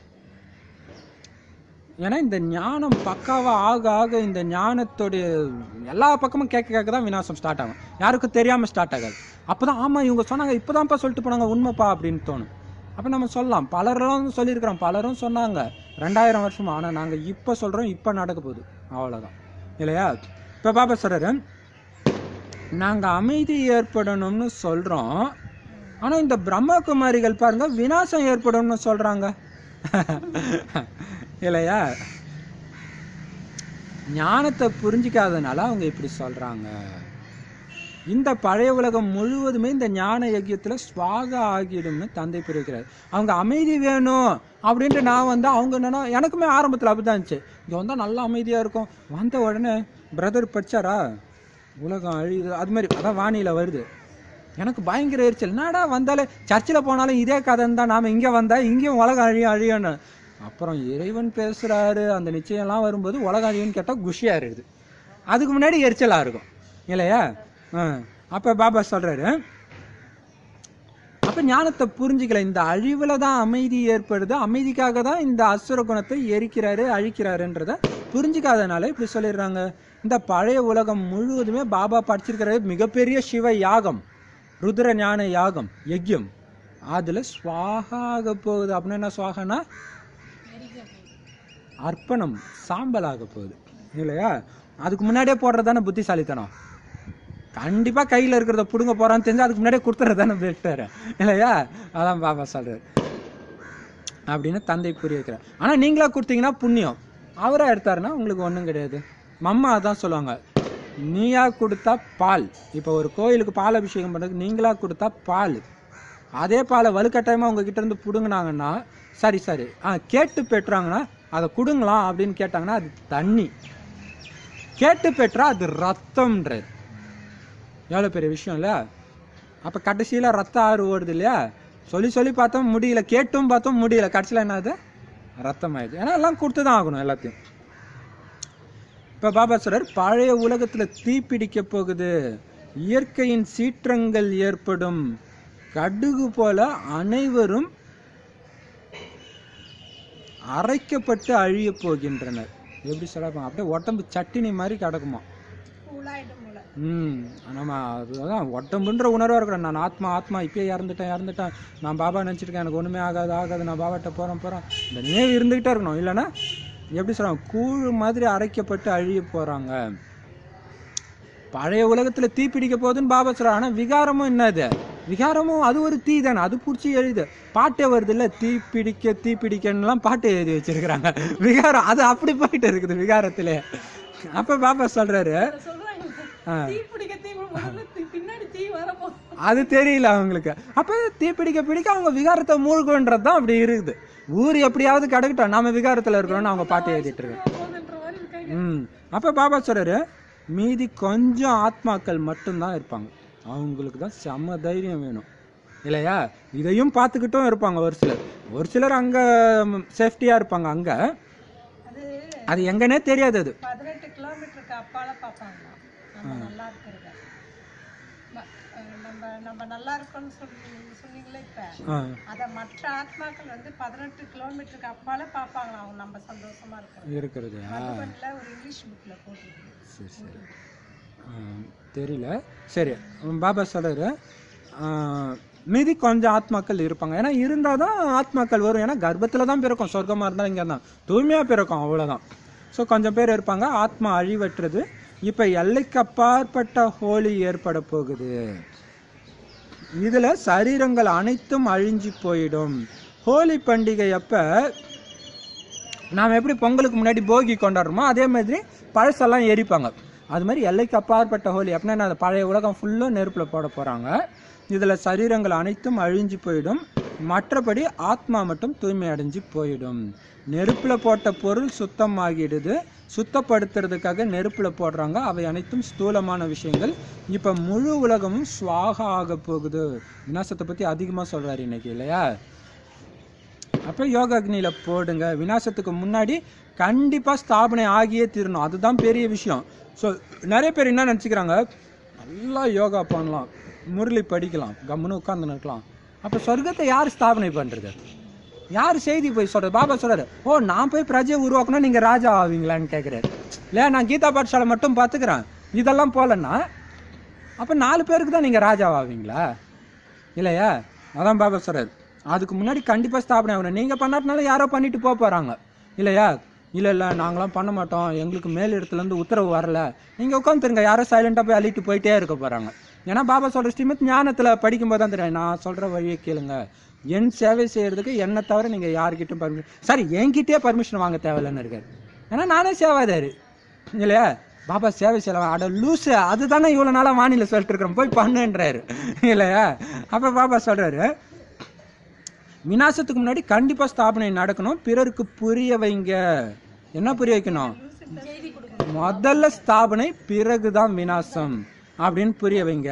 ஏன்னா இந்த ஞானம் பக்காவா ஆக ஆக இந்த ஞானத்தோடைய எல்லா பக்கமும் கேட்க கேட்க தான் விநாசம் ஸ்டார்ட் ஆகும் யாருக்கும் தெரியாம ஸ்டார்ட் ஆகாது அப்பதான் ஆமா இவங்க சொன்னாங்க இப்பதான்ப்பா சொல்லிட்டு போனாங்க உண்மைப்பா அப்படின்னு தோணும் அப்ப நம்ம சொல்லலாம் பலரெல்லாம் சொல்லியிருக்கிறோம் பலரும் சொன்னாங்க ரெண்டாயிரம் வருஷமா ஆனா நாங்க இப்ப சொல்றோம் இப்ப நடக்க போகுது அவ்வளவுதான் இல்லையா இப்ப பாபா சொல்றாரு நாங்க அமைதி ஏற்படணும்னு சொல்றோம் ஆனா இந்த பிரம்மகுமாரிகள் பாருங்க விநாசம் ஏற்படும்னு சொல்றாங்க இல்லையா ஞானத்தை புரிஞ்சிக்காதனால அவங்க இப்படி சொல்றாங்க இந்த பழைய உலகம் முழுவதுமே இந்த ஞான யஜ்யத்துல ஸ்வாக ஆகிடும்னு தந்தை பிரிக்கிறார் அவங்க அமைதி வேணும் அப்படின்ட்டு நான் வந்து அவங்க என்னன்னா எனக்குமே ஆரம்பத்துல அப்படிதான் இருந்துச்சு இங்க வந்தா நல்லா அமைதியா இருக்கும் வந்த உடனே பிரதர் படிச்சாரா உலகம் அழியுது அது மாதிரி அதான் வானிலை வருது எனக்கு பயங்கர எரிச்சல் என்னடா வந்தாலே சர்ச்சில் போனாலும் இதே கதைன்னு தான் நாம இங்க வந்தா இங்கேயும் உலகம் அழியும் அழியணும் அப்புறம் இறைவன் பேசுறாரு அந்த நிச்சயம்லாம் வரும்போது உலகம் அழியும்னு கேட்டா குஷியா இருக்குது அதுக்கு முன்னாடி எரிச்சலா இருக்கும் இல்லையா ஆ. அப்ப பாபா சொல்றாரு அப்ப ஞானத்தை புரிஞ்சுக்கல இந்த அழிவுல தான் அமைதி ஏற்படுது அமைதிக்காக தான் இந்த அசுர குணத்தை எரிக்கிறாரு அழிக்கிறாருன்றத புரிஞ்சுக்காதனால இப்படி சொல்லிடுறாங்க இந்த பழைய உலகம் முழுவதுமே பாபா படிச்சிருக்கிற மிகப்பெரிய சிவ யாகம் ருத்ர ஞான யாகம் யஜ்யம் அதுல ஸ்வாகா ஆக போகுது அப்படின்னு என்ன ஸ்வாகனா அர்ப்பணம் சாம்பல் ஆக போகுது இல்லையா அதுக்கு முன்னாடியே போடுறது தானே புத்திசாலித்தனம் கண்டிப்பா கையில இருக்கிறத புடுங்க போறான்னு தெரிஞ்சு அதுக்கு முன்னாடியே கொடுத்துறது தானே பெட்டர் இல்லையா அதான் பாபா சொல்றாரு அப்படின்னு தந்தை புரிய வைக்கிறார் ஆனா நீங்களா கொடுத்தீங்கன்னா புண்ணியம் அவரா எடுத்தாருன்னா உங்களுக்கு ஒண்ணும் கிடையாது மம்மா அதான் சொல்லுவாங்க நீயா கொடுத்தா பால் இப்போ ஒரு கோயிலுக்கு பால் அபிஷேகம் பண்றதுக்கு நீங்களா கொடுத்தா பால் அதே பாலை வலுக்கட்டாயமா உங்ககிட்ட இருந்து புடுங்கினாங்கன்னா சரி சரி ஆ கேட்டு பெற்றாங்கன்னா அதை கொடுங்களாம் அப்படின்னு கேட்டாங்கன்னா அது தண்ணி கேட்டு பெற்றா அது ரத்தம்ன்றது எவ்வளோ பெரிய விஷயம் இல்ல அப்போ கடைசியில் ரத்த ஆறு ஓடுது இல்லையா சொல்லி சொல்லி பார்த்தோம் முடியல கேட்டும் பார்த்தோம் முடியல கடைசியில் என்னது ரத்தம் ஆயிடுது ஏன்னா எல்லாம் கொடுத்து தான் ஆகணும் எல்லாத்தையும் இப்போ பாபா சொல்றார் பழைய உலகத்தில் தீ பிடிக்க போகுது இயற்கையின் சீற்றங்கள் ஏற்படும் கடுகு போல அனைவரும் அரைக்கப்பட்டு அழிய போகின்றனர் எப்படி சொல்லப்போம் அப்படியே உடம்பு சட்டினி மாதிரி கிடக்குமா கூலாயிடும் போல ம் நம்ம அதுதான் உடம்புன்ற உணர்வாக இருக்கிறேன் நான் ஆத்மா ஆத்மா இப்பயே இறந்துட்டேன் இறந்துட்டேன் நான் பாபா நினச்சிருக்கேன் எனக்கு ஒன்றுமே ஆகாது ஆகாது நான் பாபாட்ட போகிறேன் போகிறேன் இந்த நினைவு இருந்துக்கிட்டே இருக்கணும் இல்லைன்னா எப்படி சொல்கிறாங்க கூழ் மாதிரி அரைக்கப்பட்டு அழிய போகிறாங்க பழைய உலகத்துல தீ பிடிக்க போகுதுன்னு பாபா சொல்றாரு ஆனா விகாரமும் என்னது விகாரமும் அது ஒரு தீ தானே அது பிடிச்சி எழுது பாட்டே வருது இல்ல தீ பிடிக்க தீ பிடிக்கன்னுலாம் பாட்டு எழுதி வச்சிருக்கிறாங்க விகாரம் அது அப்படி போயிட்டு இருக்குது விகாரத்திலே அப்ப பாபா சொல்றாரு அதை சொல்றாங்க ஆ. தீ பிடிக்க தீ முதல்ல தீ- பின்னாடி தீ வரப்போ அது தெரியல அவங்களுக்கு அப்ப தீ பிடிக்க பிடிக்க அவங்க விகாரத்தை மூழ்குன்றது தான் அப்படி இருக்குது ஊர் எப்படியாவது கிடக்கட்டும் நாம விகாரத்துல இருக்கிறோம்னு அவங்க பாட்டு எழுதிட்டு இருக்காங்க போகுதுன்ற மாதிரி இருக்காங்க ம் அப்ப பாபா சொல்றாரு மீதி கொஞ்சம் ஆத்மாக்கள் மட்டும்தான் இருப்பாங்க அவங்களுக்கு தான் செம்ம தைரியம் வேணும் இல்லையா இதையும் பார்த்துக்கிட்டும் இருப்பாங்க ஒரு சிலர் ஒரு சிலர் அங்க சேஃப்டியா இருப்பாங்க அங்க அது அது எங்கன்னே தெரியாது அது பதினெட்டு கிலோமீட்டருக்கு அப்பால பார்ப்பாங்களாம் நம்ம நல்லா இருக்கிறத ம- அஹ் நம்ம நம்ம நல்லா இருக்கோம்னு சொல்லி சொன்னீங்களே இப்ப ஆ, அத மற்ற ஆத்மாக்கள் வந்து பதினெட்டு கிலோமீட்டருக்கு அப்பால பார்ப்பாங்களாம் அவங்க நம்ம சந்தோஷமா இருக்கோம் இருக்கிறது மதுபன்ல ஒரு இங்கிலீஷ் புக்ல போட்டுருக்கு சரி சரி ஆ, தெரியல சரி பாபா சொல்றாரு ஆ, மீதி கொஞ்சம் ஆத்மாக்கள் இருப்பாங்க ஏன்னா இருந்தால் தான் ஆத்மாக்கள் வரும் ஏன்னா கர்ப்பத்தில் தான் பிறக்கும் சொர்க்கமாக இருந்தால் இங்கே தான் தூய்மையாக பிறக்கும் அவ்வளோதான் ஸோ கொஞ்சம் பேர் இருப்பாங்க ஆத்மா அழிவற்றது இப்போ எல்லைக்கு அப்பாற்பட்ட ஹோலி ஏற்பட போகுது இதுல சரீரங்கள் அனைத்தும் அழிஞ்சு போயிடும் ஹோலி பண்டிகை அப்ப நாம் எப்படி பொங்கலுக்கு முன்னாடி போகி கொண்டாடுறோமோ அதே மாதிரி பழசெல்லாம் எரிப்பாங்க அது மாதிரி எல்லைக்கு அப்பாற்பட்ட ஹோலி அப்படின்னா என்ன, அந்த பழைய உலகம் ஃபுல்லாக நெருப்பில் போட போகிறாங்க இதில் சரீரங்கள் அனைத்தும் அழிஞ்சு போயிடும் மற்றபடி ஆத்மா மட்டும் தூய்மை அடைஞ்சு போயிடும் நெருப்பில் போட்ட பொருள் சுத்தமாகிடுது சுத்தப்படுத்துறதுக்காக நெருப்பில் போடுறாங்க அவை அனைத்தும் ஸ்தூலமான விஷயங்கள் இப்போ முழு உலகமும் சுவாக ஆக போகுது விநாசத்தை பற்றி அதிகமாக சொல்கிறாரு இன்னைக்கு இல்லையா அப்போ யோக அக்னியில போடுங்க விநாசத்துக்கு முன்னாடி கண்டிப்பாக ஸ்தாபனை ஆகியே தீரணும் அதுதான் பெரிய விஷயம் ஸோ நிறைய பேர் என்ன நினச்சிக்கிறாங்க நல்லா யோகா பண்ணலாம் முரளி படிக்கலாம் கம்முன்னு உட்காந்துன்னு இருக்கலாம் அப்போ சொர்க்கத்தை யார் ஸ்தாபனை பண்ணுறது யார் செய்தி போய் சொல்கிறது பாபா சொல்கிறாரு ஓ நான் போய் பிரஜையை உருவாக்கணும் நீங்கள் ராஜா ஆவீங்களான்னு கேட்குறாரு இல்லையா நான் கீதா பாடசாலை மட்டும் பார்த்துக்கிறேன் இதெல்லாம் போகலன்னா அப்போ நாலு பேருக்கு தான் நீங்கள் ராஜா ஆவீங்களா இல்லையா அதான் பாபா சொல்றாரு அதுக்கு முன்னாடி கண்டிப்பாக ஸ்தாபனை ஆகணும் நீங்கள் பண்ணாட்டினாலும் யாரோ பண்ணிட்டு போக போகிறாங்க இல்லையா இல்லை இல்லை நாங்களாம் பண்ண மாட்டோம் எங்களுக்கு மேல் இடத்துலேருந்து உத்தரவு வரல நீங்கள் உட்காந்துருங்க யாரோ சைலண்ட்டாக போய் அள்ளிட்டு போயிட்டே இருக்க போகிறாங்க ஏன்னா பாபா சொல்கிற ஸ்ரீமத் ஞானத்தில் படிக்கும்போது தான் தெரியும் நான் சொல்கிற வழியை கேளுங்க என் சேவை செய்கிறதுக்கு என்னை தவிர நீங்கள் யாருக்கிட்டும் பர்மிஷன் சரி என்கிட்டயே பர்மிஷன் வாங்க தேவையில்லைன்னு இருக்காரு ஏன்னா நானே சேவாதாரு இல்லையா பாபா சேவை செய்யலாம் அட லூசு அதுதானே இவ்வளோ நாளாக வானிலை சொல்லிட்டு இருக்கிறோம் போய் பண்ணுன்றாரு இல்லையா அப்போ பாபா சொல்கிறாரு விநாசத்துக்கு முன்னாடி கண்டிப்பாக ஸ்தாபனை நடக்கணும் பிறருக்கு புரிய வைங்க என்ன புரிய வைக்கணும் முதல்ல ஸ்தாபனை பிறகுதான் விநாசம் அப்படின்னு புரிய வைங்க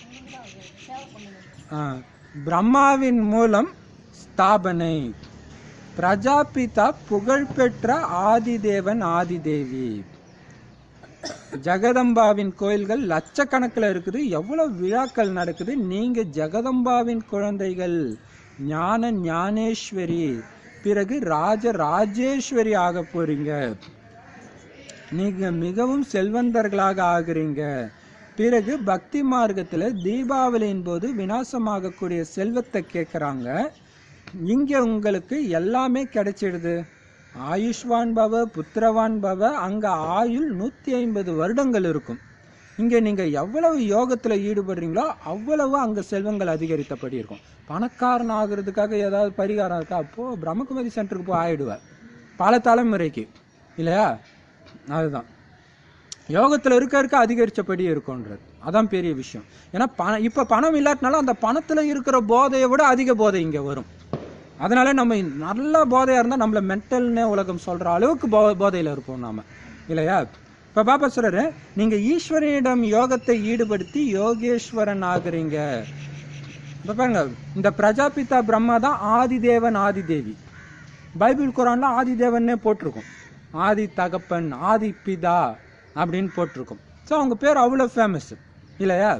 ஆ, பிரம்மாவின் மூலம் ஸ்தாபனை பிரஜாபிதா புகழ்பெற்ற ஆதிதேவன் ஆதிதேவி ஜெகதம்பாவின் கோயில்கள் லட்சக்கணக்கில் இருக்குது எவ்வளவு விழாக்கள் நடக்குது நீங்க ஜெகதம்பாவின் குழந்தைகள் ஞான ஞானேஸ்வரி பிறகு ராஜ ராஜேஸ்வரி ஆக போறீங்க நீங்க மிகவும் செல்வந்தர்களாக ஆகுறீங்க பிறகு பக்தி மார்க்கத்துல தீபாவளியின் போது விநாசமாகக்கூடிய செல்வத்தை கேட்குறாங்க இங்க உங்களுக்கு எல்லாமே கிடைச்சிடுது ஆயுஷ்வான் பவ புத்திரவான் பவ அங்க ஆயுள் நூத்தி ஐம்பது வருடங்கள் இருக்கும் இங்க நீங்க எவ்வளவு யோகத்துல ஈடுபடுறீங்களோ அவ்வளவு அங்க செல்வங்கள் அதிகரித்தபடி இருக்கும் பணக்காரன் ஆகுறதுக்காக ஏதாவது பரிகாரம் இருக்கா அப்போ பிரம்மகுமாரி சென்டருக்கு போய் ஆயிடுவேன் பல தலைமுறைக்கு இல்லையா அதுதான் யோகத்தில் இருக்க இருக்க அதிகரிச்சபடி இருக்கும்ன்றது அதான் பெரிய விஷயம் ஏன்னா பணம் இப்போ பணம் இல்லாட்டினாலும் அந்த பணத்தில் இருக்கிற போதையை விட அதிக போதை இங்கே வரும் அதனால நம்ம நல்ல போதையாக இருந்தால் நம்மள மென்டல்னு உலகம் சொல்கிற அளவுக்கு போ போதையில் இருப்போம் நாம இல்லையா இப்போ பாப்பா சொல்கிறாரு நீங்கள் ஈஸ்வரனிடம் யோகத்தை ஈடுபடுத்தி யோகேஸ்வரன் ஆகுறீங்க இப்போ பாருங்க இந்த பிரஜாபிதா பிரம்மா தான் ஆதிதேவன் ஆதிதேவி பைபிள் குரான்ல ஆதிதேவன்னே போட்டிருக்கும் ஆதி தகப்பன் ஆதி பிதா அப்படின்னு போட்டிருக்கும் ஸோ அவங்க பேர் அவ்வளோ ஃபேமஸ் இல்லையா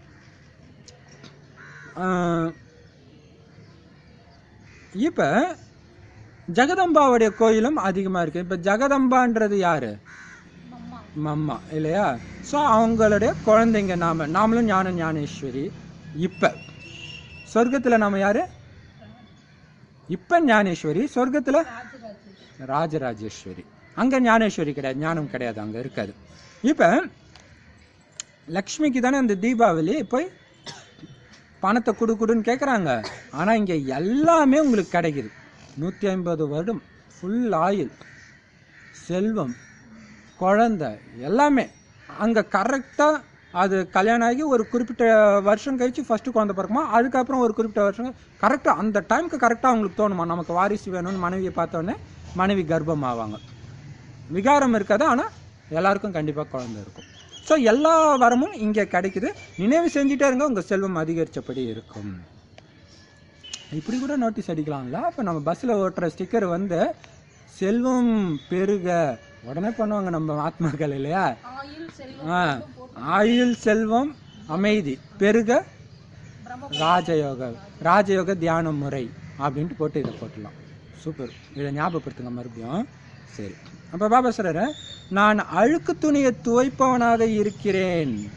இப்போ ஜெகதம்பாவுடைய கோயிலும் அதிகமாக இருக்கு இப்போ ஜெகதம்பான்றது யாரு மம்மா இல்லையா ஸோ அவங்களுடைய குழந்தைங்க நாம நாமளும் ஞான ஞானேஸ்வரி இப்போ சொர்க்கத்தில் நாம யாரு இப்போ ஞானேஸ்வரி சொர்க்கத்தில் ராஜராஜேஸ்வரி அங்கே ஞானேஸ்வரி கிடையாது ஞானம் கிடையாது அங்கே இருக்காது இப்போ லக்ஷ்மிக்கு தானே அந்த தீபாவளி போய் பணத்தை கொடு கொடுன்னு கேட்குறாங்க ஆனால் இங்கே எல்லாமே உங்களுக்கு கிடைக்குது நூற்றி ஐம்பது வருடம் ஃபுல் ஆயில் செல்வம் குழந்தை எல்லாமே அங்கே கரெக்டாக அது கல்யாணம் ஆகி ஒரு குறிப்பிட்ட வருஷம் கழிச்சு ஃபஸ்ட்டு குழந்தை பிறக்குமா அதுக்கப்புறம் ஒரு குறிப்பிட்ட வருஷம் கரெக்டாக அந்த டைமுக்கு கரெக்டாக அவங்களுக்கு தோணுமா நமக்கு வாரிசு வேணும்னு மனைவியை பார்த்தோன்னே மனைவி கர்ப்பம் ஆவாங்க விகாரம் இருக்காது ஆனால் எல்லாருக்கும் கண்டிப்பாக குழந்தை இருக்கும் ஸோ எல்லா வரமும் இங்கே கிடைக்குது நினைவு செஞ்சுட்டே இருங்க உங்கள் செல்வம் அதிகரித்தபடி இருக்கும் இப்படி கூட நோட்டீஸ் அடிக்கலாம்ல இப்போ நம்ம பஸ்ஸில் ஓட்டுற ஸ்டிக்கர் வந்து செல்வம் பெருக உடனே பண்ணுவாங்க நம்ம ஆத்மாக்கள் இல்லையா ஆயுள் செல்வம் ஆ ஆயுள் செல்வம் அமைதி பெருக ராஜயோக ராஜயோக தியான முறை அப்படின்ட்டு போட்டு இதை போட்டுடலாம் சூப்பர் இதை ஞாபகப்படுத்துங்க மறுபடியும் சரி அப்போ பாபா சொல்கிறாரு நான் அழுக்கு துணியை துவைப்பவனாக இருக்கிறேன்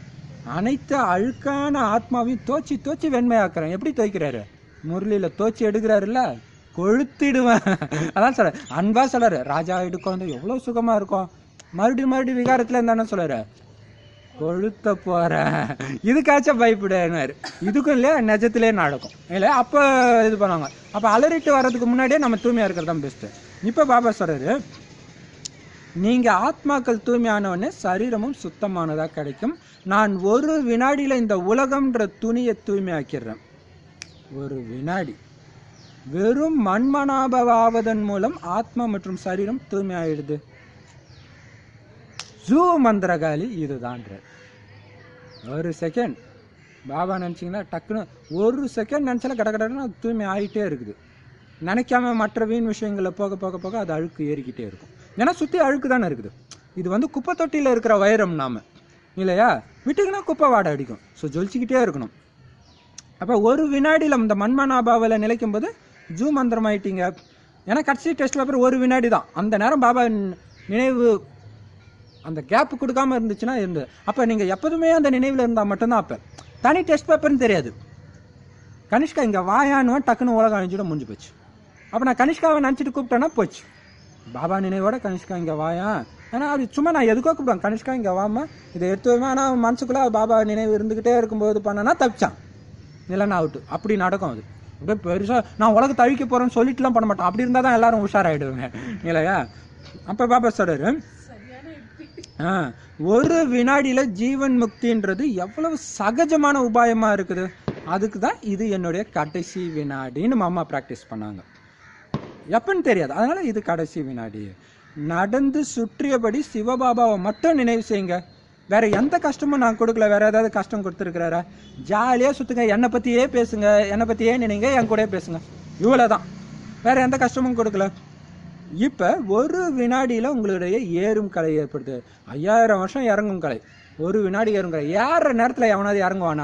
அனைத்து அழுக்கான ஆத்மாவையும் தோச்சி தோச்சி வெண்மையாக்குறேன் எப்படி துவைக்கிறாரு முரளியில் தோச்சி எடுக்கிறாருல்ல கொளுத்திடுவேன் அதான் சொல்ற அன்பா சொல்றாரு ராஜா எடுக்க வந்து எவ்வளோ சுகமா இருக்கும் மறுபடியும் மறுபடியும் விகாரத்தில் இருந்தானே சொல்றாரு கொளுத்த போறேன் இதுக்காச்சும் பயப்படுனாரு இதுக்கும் இல்லையா நிஜத்திலே நடக்கும் இல்லை அப்போ இது பண்ணுவாங்க அப்போ அலறிட்டு வர்றதுக்கு முன்னாடியே நம்ம தூய்மையாக இருக்கிறது தான் பெஸ்ட்டு இப்போ பாபா சொல்றாரு நீங்க ஆத்மாக்கள் தூய்மையானவனே சரீரமும் சுத்தமானதா கிடைக்கும் நான் ஒரு வினாடியில இந்த உலகம்ன்ற துணியை தூய்மையாக்கிடுறேன் ஒரு வினாடி வெறும் மண்மனாபவாவதன் மூலம் ஆத்மா மற்றும் சரீரம் தூய்மையாயிடுது ஜூ மந்திரகாலி இதுதான்ற ஒரு செகண்ட் பாபா நினச்சிங்கன்னா டக்குன்னு ஒரு செகண்ட் நினச்சாலும் கட கடன்னு அது தூய்மை ஆகிட்டே இருக்குது நினைக்காம மற்ற வீண் விஷயங்களில் போக போக போக அது அழுக்கு ஏறிக்கிட்டே இருக்கும் ஏன்னா சுற்றி அழுக்கு தானே இருக்குது இது வந்து குப்பை தொட்டியில் இருக்கிற வைரம் நாம இல்லையா விட்டுக்குன்னா குப்பை வாடை அடிக்கும் ஸோ ஜொலிச்சிக்கிட்டே இருக்கணும் அப்போ ஒரு வினாடியில் இந்த மண்மனாபாவில் நிலைக்கும் போது ஜூ மந்திரம் ஆயிட்டீங்க ஏன்னா கடைசி டெஸ்ட்டில் அப்புறம் ஒரு வினாடி தான் அந்த நேரம் பாபா நினைவு அந்த கேப் கொடுக்காம இருந்துச்சுன்னா இருந்தது அப்போ நீங்கள் எப்போதுமே அந்த நினைவில் இருந்தால் மட்டும்தான் அப்போ தனி டெஸ்ட் பேப்பர்னு தெரியாது கனிஷ்கா இங்கே வாயானுவன் டக்குன்னு உலகம் அழிஞ்சிட முடிஞ்சு போச்சு அப்போ நான் கனிஷ்காவை நினச்சிட்டு கூப்பிட்டேன்னா போச்சு பாபா நினைவோட கனிஷ்கா இங்கே வாயா ஏன்னா அது சும்மா நான் எதுக்கோ கூப்பிடுவேன் கனிஷ்கா இங்கே வாமா இதை எடுத்து வைமா ஆனால் மனசுக்குள்ளே பாபா நினைவு இருந்துக்கிட்டே இருக்கும்போது பண்ணனா தப்பிச்சான் இல்லைன்னா அவுட்டு அப்படி நடக்கும் அது அப்படியே பெருசாக நான் உலகத்தை அழிக்க போகிறேன்னு சொல்லிட்டுலாம் பண்ண மாட்டோம் அப்படி இருந்தால் தான் எல்லாரும் உஷாராயிடுவேங்க இல்லையா அப்போ பாபா சொல்கிறாரு சரியான யுக்தி ஆ, ஒரு வினாடியில ஜீவன் முக்தின்றது எவ்வளவு சகஜமான உபாயமா இருக்குது அதுக்கு தான் இது என்னுடைய கடைசி வினாடின்னு மாமா ப்ராக்டிஸ் பண்ணாங்க எப்பன்னு தெரியாது அதனால இது கடைசி வினாடி நடந்து சுற்றியபடி சிவபாபாவை மட்டும் நினைவு செய்யுங்க வேற எந்த கஷ்டமும் நான் கொடுக்கல வேற ஏதாவது கஷ்டம் கொடுத்துருக்கிறாரா ஜாலியாக சுத்துங்க என்னை பற்றியே பேசுங்க என்னை பற்றியே நினைங்க என் கூடயே பேசுங்க இவ்வளோதான் வேற எந்த கஷ்டமும் கொடுக்கல இப்போ ஒரு வினாடியில் உங்களுடைய ஏறும் கலை ஏற்படுது ஐயாயிரம் வருஷம் இறங்கும் கலை ஒரு வினாடி ஏறும் கலை ஏறுற நேரத்தில் எவனாவது இறங்குவானா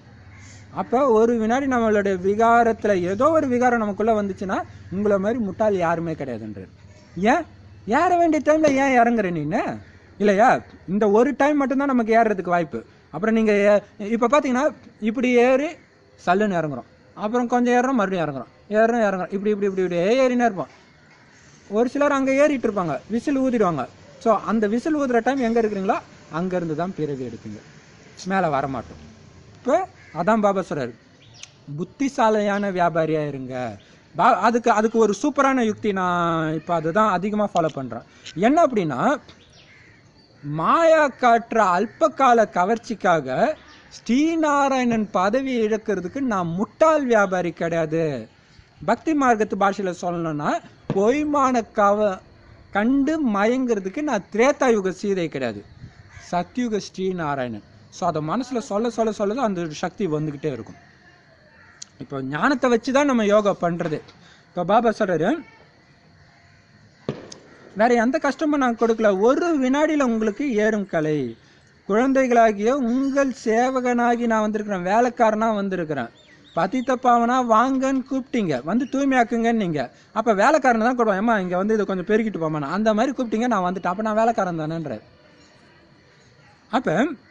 அப்போ ஒரு வினாடி நம்மளுடைய விகாரத்தில் ஏதோ ஒரு விகாரம் நமக்குள்ளே வந்துச்சுன்னா உங்களை மாதிரி முட்டாள் யாருமே கிடையாதுன்றார் ஏன் ஏற வேண்டிய டைமில் ஏன் இறங்குற நீன்னு இல்லையா இந்த ஒரு டைம் மட்டும்தான் நமக்கு ஏறுறதுக்கு வாய்ப்பு அப்புறம் நீங்கள் இப்போ பார்த்தீங்கன்னா இப்படி ஏறி சல்லுன்னு இறங்குறோம் அப்புறம் கொஞ்சம் ஏறுறோம் மறுபடியும் இறங்குறோம் ஏறுறோம் இறங்குறோம் இப்படி இப்படி இப்படி இப்படியே ஏறினே இருப்போம் ஒரு சிலர் அங்கே ஏறிட்டு இருப்பாங்க விசில் ஊதிடுவாங்க ஸோ அந்த விசில் ஊதுற டைம் எங்கே இருக்கிறீங்களோ அங்கேருந்து தான் பிறவி எடுப்பீங்க மேலே வர மாட்டோம் இப்போ அதான் பாபா சொல்றாரு புத்திசாலியான வியாபாரியாக இருங்க பா அதுக்கு அதுக்கு ஒரு சூப்பரான யுக்தி நான் இப்போ அதுதான் அதிகமாக ஃபாலோ பண்ணுறேன் என்ன அப்படின்னா மாயா காட்டுற அல்பகால கவர்ச்சிக்காக ஸ்ரீநாராயணன் பதவி இழக்கிறதுக்கு நான் முட்டாள் வியாபாரி கிடையாது பக்தி மார்க்கத்து பாஷையில் சொல்லணும்னா பொய்மான கவ கண்டு மயங்கிறதுக்கு நான் திரேதா யுக சீதை கிடையாது சத்யுக ஸ்ரீநாராயணன் ஸோ அதை மனசில் சொல்ல சொல்ல சொல்ல தான் அந்த சக்தி வந்துக்கிட்டே இருக்கும் இப்போ ஞானத்தை வச்சு தான் நம்ம யோகா பண்ணுறது இப்போ பாபா சொல்கிறாரு வேற எந்த கஷ்டமும் நான் கொடுக்கல ஒரு வினாடியில் உங்களுக்கு ஏறும் கலை குழந்தைகளாகிய உங்கள் சேவகனாகி நான் வந்திருக்கிறேன் வேலைக்காரனா வந்திருக்கிறேன் பதித்த பாவனா வாங்கன்னு கூப்பிட்டீங்க வந்து தூய்மையாக்குங்கன்னு நீங்க அப்ப வேலைக்காரன் தான் கொடுப்பேன் ஏமா இங்க வந்து இதை கொஞ்சம் பெருக்கிட்டு போமா அந்த மாதிரி கூப்பிட்டீங்க நான் வந்துட்டேன் அப்ப நான் வேலைக்காரன் தானேன்ற அப்ப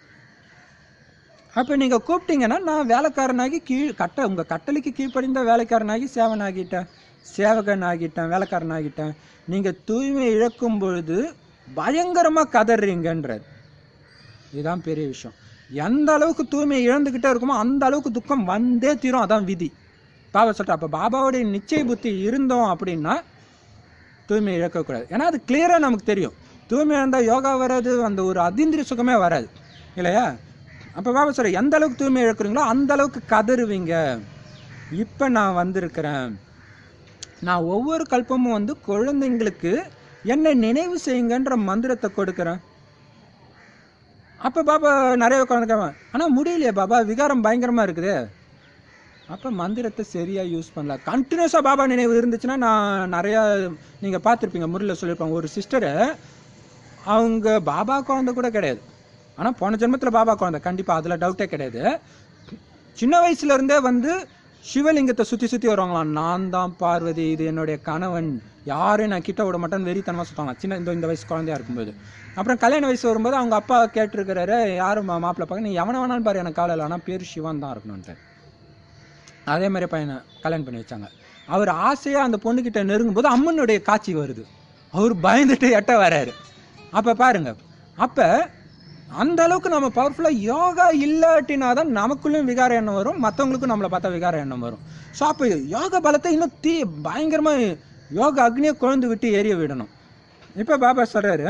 அப்ப நீங்க கூப்பிட்டீங்கன்னா நான் வேலைக்காரனாகி கீழ் கட்ட உங்க கட்டளைக்கு கீழ்ப்படிந்த வேலைக்காரனாகி சேவன் ஆகிட்டேன் சேவகன் ஆகிட்டேன் வேலைக்காரன் ஆகிட்டேன் நீங்க தூய்மை இழக்கும் பொழுது பயங்கரமா கதறீங்கன்றார் இதுதான் பெரிய விஷயம் எந்த அளவுக்கு தூய்மை இழந்துக்கிட்டே இருக்குமோ அந்த அளவுக்கு துக்கம் வந்தே தீரும் அதான் விதி பாபா சொல்லிட்டு அப்போ பாபாவுடைய நிச்சய புத்தி இருந்தோம் அப்படின்னா தூய்மை இழக்கக்கூடாது ஏன்னா அது கிளியராக நமக்கு தெரியும் தூய்மை இருந்தால் யோகா வராது அந்த ஒரு அதீந்திரிய சுகமே வராது இல்லையா அப்போ பாபா சொல்ற எந்த அளவுக்கு தூய்மை இழக்கிறீங்களோ அந்த அளவுக்கு கதறுவீங்க இப்போ நான் வந்திருக்கிறேன் நான் ஒவ்வொரு கல்பமும் வந்து குழந்தைங்களுக்கு என்னை நினைவு செய்யுங்கன்ற மந்திரத்தை கொடுக்குறேன் அப்போ பாபா நிறைய உட்காந்துக்காம ஆனால் முடியலையே பாபா விகாரம் பயங்கரமாக இருக்குது அப்போ மந்திரத்தை சரியாக யூஸ் பண்ணலாம் கண்டினியூஸாக பாபா நினைவு இருந்துச்சுன்னா நான் நிறையா நீங்கள் பார்த்துருப்பீங்க முறையில் சொல்லியிருப்பாங்க ஒரு சிஸ்டரை அவங்க பாபா குழந்தை கூட கிடையாது ஆனால் போன ஜென்மத்தில் பாபா குழந்தை கண்டிப்பாக அதில் டவுட்டே கிடையாது சின்ன வயசுல இருந்தே வந்து சிவலிங்கத்தை சுற்றி சுற்றி வருவாங்களாம் நான் தான் பார்வதி இது என்னுடைய கணவன் யாரையும் நான் கிட்ட விட மாட்டேன்னு வெறித்தனமாக சுத்தாங்க சின்ன இந்த இந்த வயசு குழந்தையா இருக்கும்போது அப்புறம் கல்யாண வயசு வரும்போது அவங்க அப்பா கேட்டிருக்கிறாரு யாரும் மா- மாப்பிள்ளை பார்க்க நீ எவனை வேணாலும் பாரு எனக்கு காலையில் ஆனால் பேர் சிவன் தான் இருக்கணும்ன்ட்டு அதே மாதிரி பையனை கல்யாணம் பண்ணி வச்சாங்க அவர் ஆசையாக அந்த பொண்ணுக்கிட்ட நெருங்கும்போது அம்மனுடைய காட்சி வருது அவர் பயந்துட்டு எட்ட வராரு அப்போ பாருங்க அப்போ அந்த அளவுக்கு நம்ம பவர்ஃபுல்லாக யோகா இல்லாட்டினா தான் நமக்குள்ளேயும் விகார எண்ணம் வரும் மற்றவங்களுக்கும் நம்மளை பார்த்தா விகார எண்ணம் வரும் ஸோ அப்போ யோகா பலத்தை இன்னும் தீ பயங்கரமாக யோகா அக்னியை குழந்து விட்டு எரிய விடணும் இப்போ பாபா சொல்கிறாரு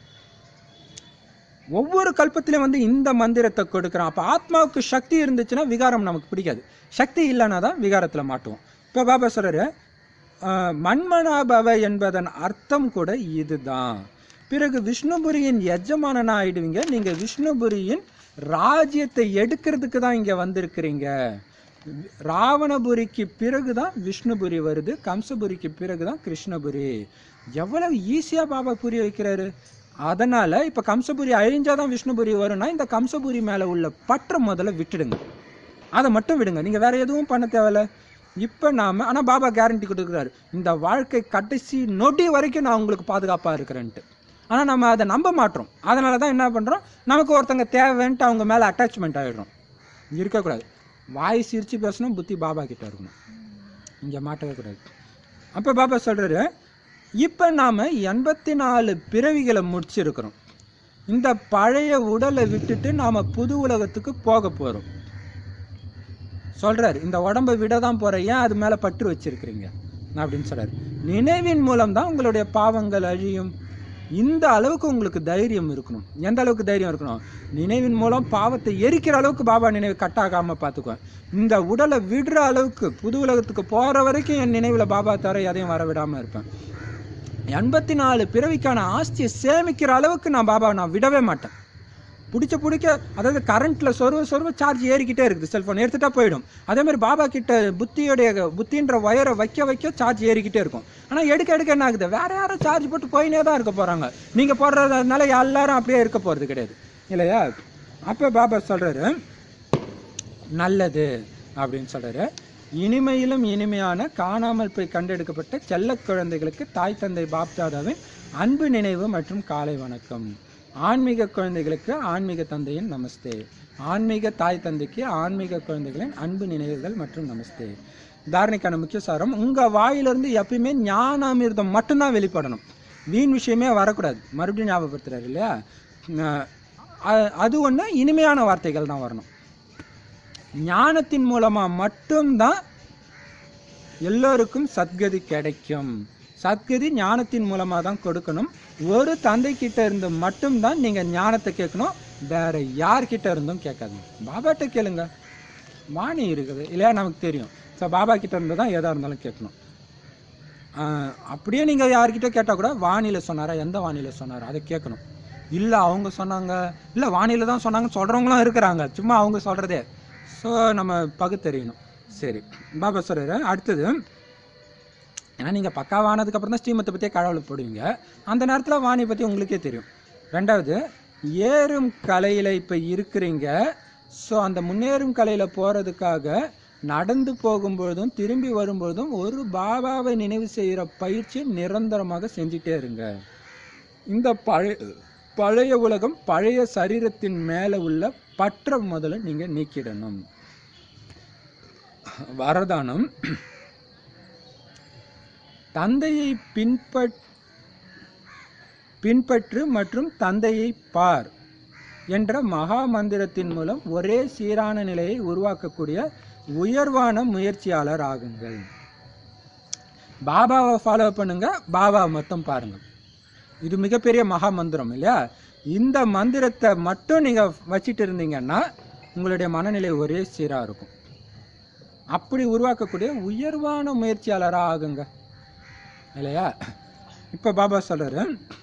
ஒவ்வொரு கல்பத்திலையும் வந்து இந்த மந்திரத்தை கொடுக்குறான் அப்போ ஆத்மாவுக்கு சக்தி இருந்துச்சுன்னா விகாரம் நமக்கு பிடிக்காது சக்தி இல்லைன்னா தான் விகாரத்தில் மாட்டுவோம் இப்போ பாபா சொல்கிறாரு மண்மனாபவ என்பதன் அர்த்தம் கூட இதுதான் பிறகு விஷ்ணுபுரியின் எஜமானனா ஆயிடுவீங்க நீங்கள் விஷ்ணுபுரியின் ராஜ்யத்தை எடுக்கிறதுக்கு தான் இங்கே வந்திருக்கிறீங்க ராவணபுரிக்கு பிறகு தான் விஷ்ணுபுரி வருது கம்சபுரிக்கு பிறகு தான் கிருஷ்ணபுரி எவ்வளவு ஈஸியாக பாபா புரிய வைக்கிறாரு அதனால இப்போ கம்சபுரி அழிஞ்சாதான் விஷ்ணுபுரி வரும்னா இந்த கம்சபுரி மேலே உள்ள பற்றை முதல்ல விட்டுடுங்க அதை மட்டும் விடுங்க நீங்கள் வேற எதுவும் பண்ண தேவையில்ல இப்போ நாம ஆனால் பாபா கேரண்டி கொடுக்குறாரு இந்த வாழ்க்கை கடைசி நொடி வரைக்கும் நான் உங்களுக்கு பாதுகாப்பாக இருக்கிறேன்ட்டு ஆனால் நம்ம அதை நம்ப மாட்டோம் அதனால தான் என்ன பண்ணுறோம் நமக்கு ஒருத்தங்க தேவைன்ட்டு அவங்க மேலே அட்டாச்மெண்ட் ஆகிடுறோம் இருக்கக்கூடாது வாய் சிரித்து பேசணும் புத்தி பாபா கிட்ட இருக்கணும் இங்கே மாட்டவே கூடாது அப்போ பாபா சொல்கிறாரு இப்போ நாம் எண்பத்தி நாலு பிறவிகளை முடிச்சிருக்கிறோம் இந்த பழைய உடலை விட்டுட்டு நாம் புது உலகத்துக்கு போக போகிறோம் சொல்றாரு இந்த உடம்பை விட தான் போற ஏன் அது மேல பற்று வச்சிருக்கிறீங்க அப்படின்னு சொல்றாரு நினைவின் மூலம் தான் உங்களுடைய பாவங்கள் அழியும் இந்த அளவுக்கு உங்களுக்கு தைரியம் இருக்கணும் எந்த அளவுக்கு தைரியம் இருக்கணும் நினைவின் மூலம் பாவத்தை எரிக்கிற அளவுக்கு பாபா நினைவு கட்டாகாம பார்த்துக்குவேன் இந்த உடலை விடுற அளவுக்கு புது உலகத்துக்கு போற வரைக்கும் என் நினைவுல பாபா தர எதையும் வர விடாம இருப்பேன் எண்பத்தி நாலு பிறவிக்கான ஆஸ்தியை சேமிக்கிற அளவுக்கு நான் பாபா நான் விடவே மாட்டேன் பிடிச்ச பிடிக்க அதாவது கரண்ட்ல சொருவ சொருவ சார்ஜ் ஏறிக்கிட்டே இருக்குது செல்ஃபோன் எடுத்துட்டா போயிடும் அதே மாதிரி பாபா கிட்ட புத்தியோடைய புத்தின்ற ஒயரை வைக்க வைக்க சார்ஜ் ஏறிக்கிட்டே இருக்கும் ஆனா எடுக்க எடுக்க என்ன ஆகுது வேற யாரும் சார்ஜ் போட்டு போயினே தான் இருக்க போறாங்க நீங்க போடுறதுனால எல்லாரும் அப்படியே இருக்க போறது கிடையாது இல்லையா அப்ப பாபா சொல்றாரு நல்லது அப்படின்னு சொல்றாரு இனிமையிலும் இனிமையான காணாமல் போய் கண்டெடுக்கப்பட்ட செல்லக் குழந்தைகளுக்கு தாய் தந்தை பாப்தாதாவின் அன்பு நினைவு மற்றும் காலை வணக்கம் ஆன்மீக குழந்தைகளுக்கு ஆன்மீக தந்தையின் நமஸ்தே ஆன்மீக தாய் தந்தைக்கு ஆன்மீக குழந்தைகளின் அன்பு நினைவுகள் மற்றும் நமஸ்தே தாரணைக்கான முக்கிய சாரம் உங்க வாயிலிருந்து எப்பயுமே ஞானாமிர்தம் மட்டும்தான் வெளிப்படணும் வீண் விஷயமே வரக்கூடாது மறுபடியும் ஞாபகப்படுத்துறாரு இல்லையா அஹ் அ- அது ஒன்று இனிமையான வார்த்தைகள் தான் வரணும் ஞானத்தின் மூலமா மட்டும்தான் எல்லோருக்கும் சத்கதி கிடைக்கும் சத்கதி ஞானத்தின் மூலமா தான் கொடுக்கணும் ஒரு தந்தை கிட்ட இருந்து மட்டும்தான் நீங்க ஞானத்தை கேட்கணும் வேற யார்கிட்ட இருந்தும் கேட்காதீங்க பாபாட்ட கேளுங்க வாணி இருக்குது இல்லையா நமக்கு தெரியும் ஸோ பாபா கிட்ட இருந்து தான் எதா இருந்தாலும் கேட்கணும் ஆஹ் அப்படியே நீங்க யார்கிட்ட கேட்டா கூட வானிலை சொன்னாரா எந்த வானிலை சொன்னாரா அதை கேட்கணும் இல்ல அவங்க சொன்னாங்க இல்ல வானிலை தான் சொன்னாங்கன்னு சொல்றவங்களும் இருக்கிறாங்க சும்மா அவங்க சொல்றதே ஸோ நம்ம பகுத்தறியணும் சரி பாபா சொல்றாரு அடுத்தது ஏன்னா நீங்கள் பக்காவானதுக்கு அப்புறம் தான் ஸ்ரீமத்தை பற்றியே கடவுள் போடுவீங்க அந்த நேரத்தில் வாணி பற்றி உங்களுக்கே தெரியும் ரெண்டாவது ஏறும் கலையில் இப்போ இருக்கிறீங்க ஸோ அந்த முன்னேறும் கலையில் போகிறதுக்காக நடந்து போகும்பொழுதும் திரும்பி வரும்பொழுதும் ஒரு பாபாவை நினைவு செய்கிற பயிற்சி நிரந்தரமாக செஞ்சுட்டே இருங்க இந்த பழைய பழைய உலகம் பழைய சரீரத்தின் மேலே உள்ள பற்ற முதல்ல நீங்கள் நீக்கிடணும் வரதானம் தந்தையை பின்பற் பின்பற்று மற்றும் தந்தையை பார் என்ற மகா மந்திரத்தின் மூலம் ஒரே சீரான நிலையை உருவாக்கக்கூடிய உயர்வான முயற்சியாளர் ஆகுங்கள் பாபாவை ஃபாலோ பண்ணுங்க பாபாவை மட்டும் பாருங்க இது மிகப்பெரிய மகா மந்திரம் இல்லையா இந்த மந்திரத்தை மட்டும் நீங்க வச்சிட்டு இருந்தீங்கன்னா உங்களுடைய மனநிலை ஒரே சீரா இருக்கும் அப்படி உருவாக்கக்கூடிய உயர்வான முயற்சியாளராக ஆகுங்க இல்லையா இப்போ பாபா சொல்றாரு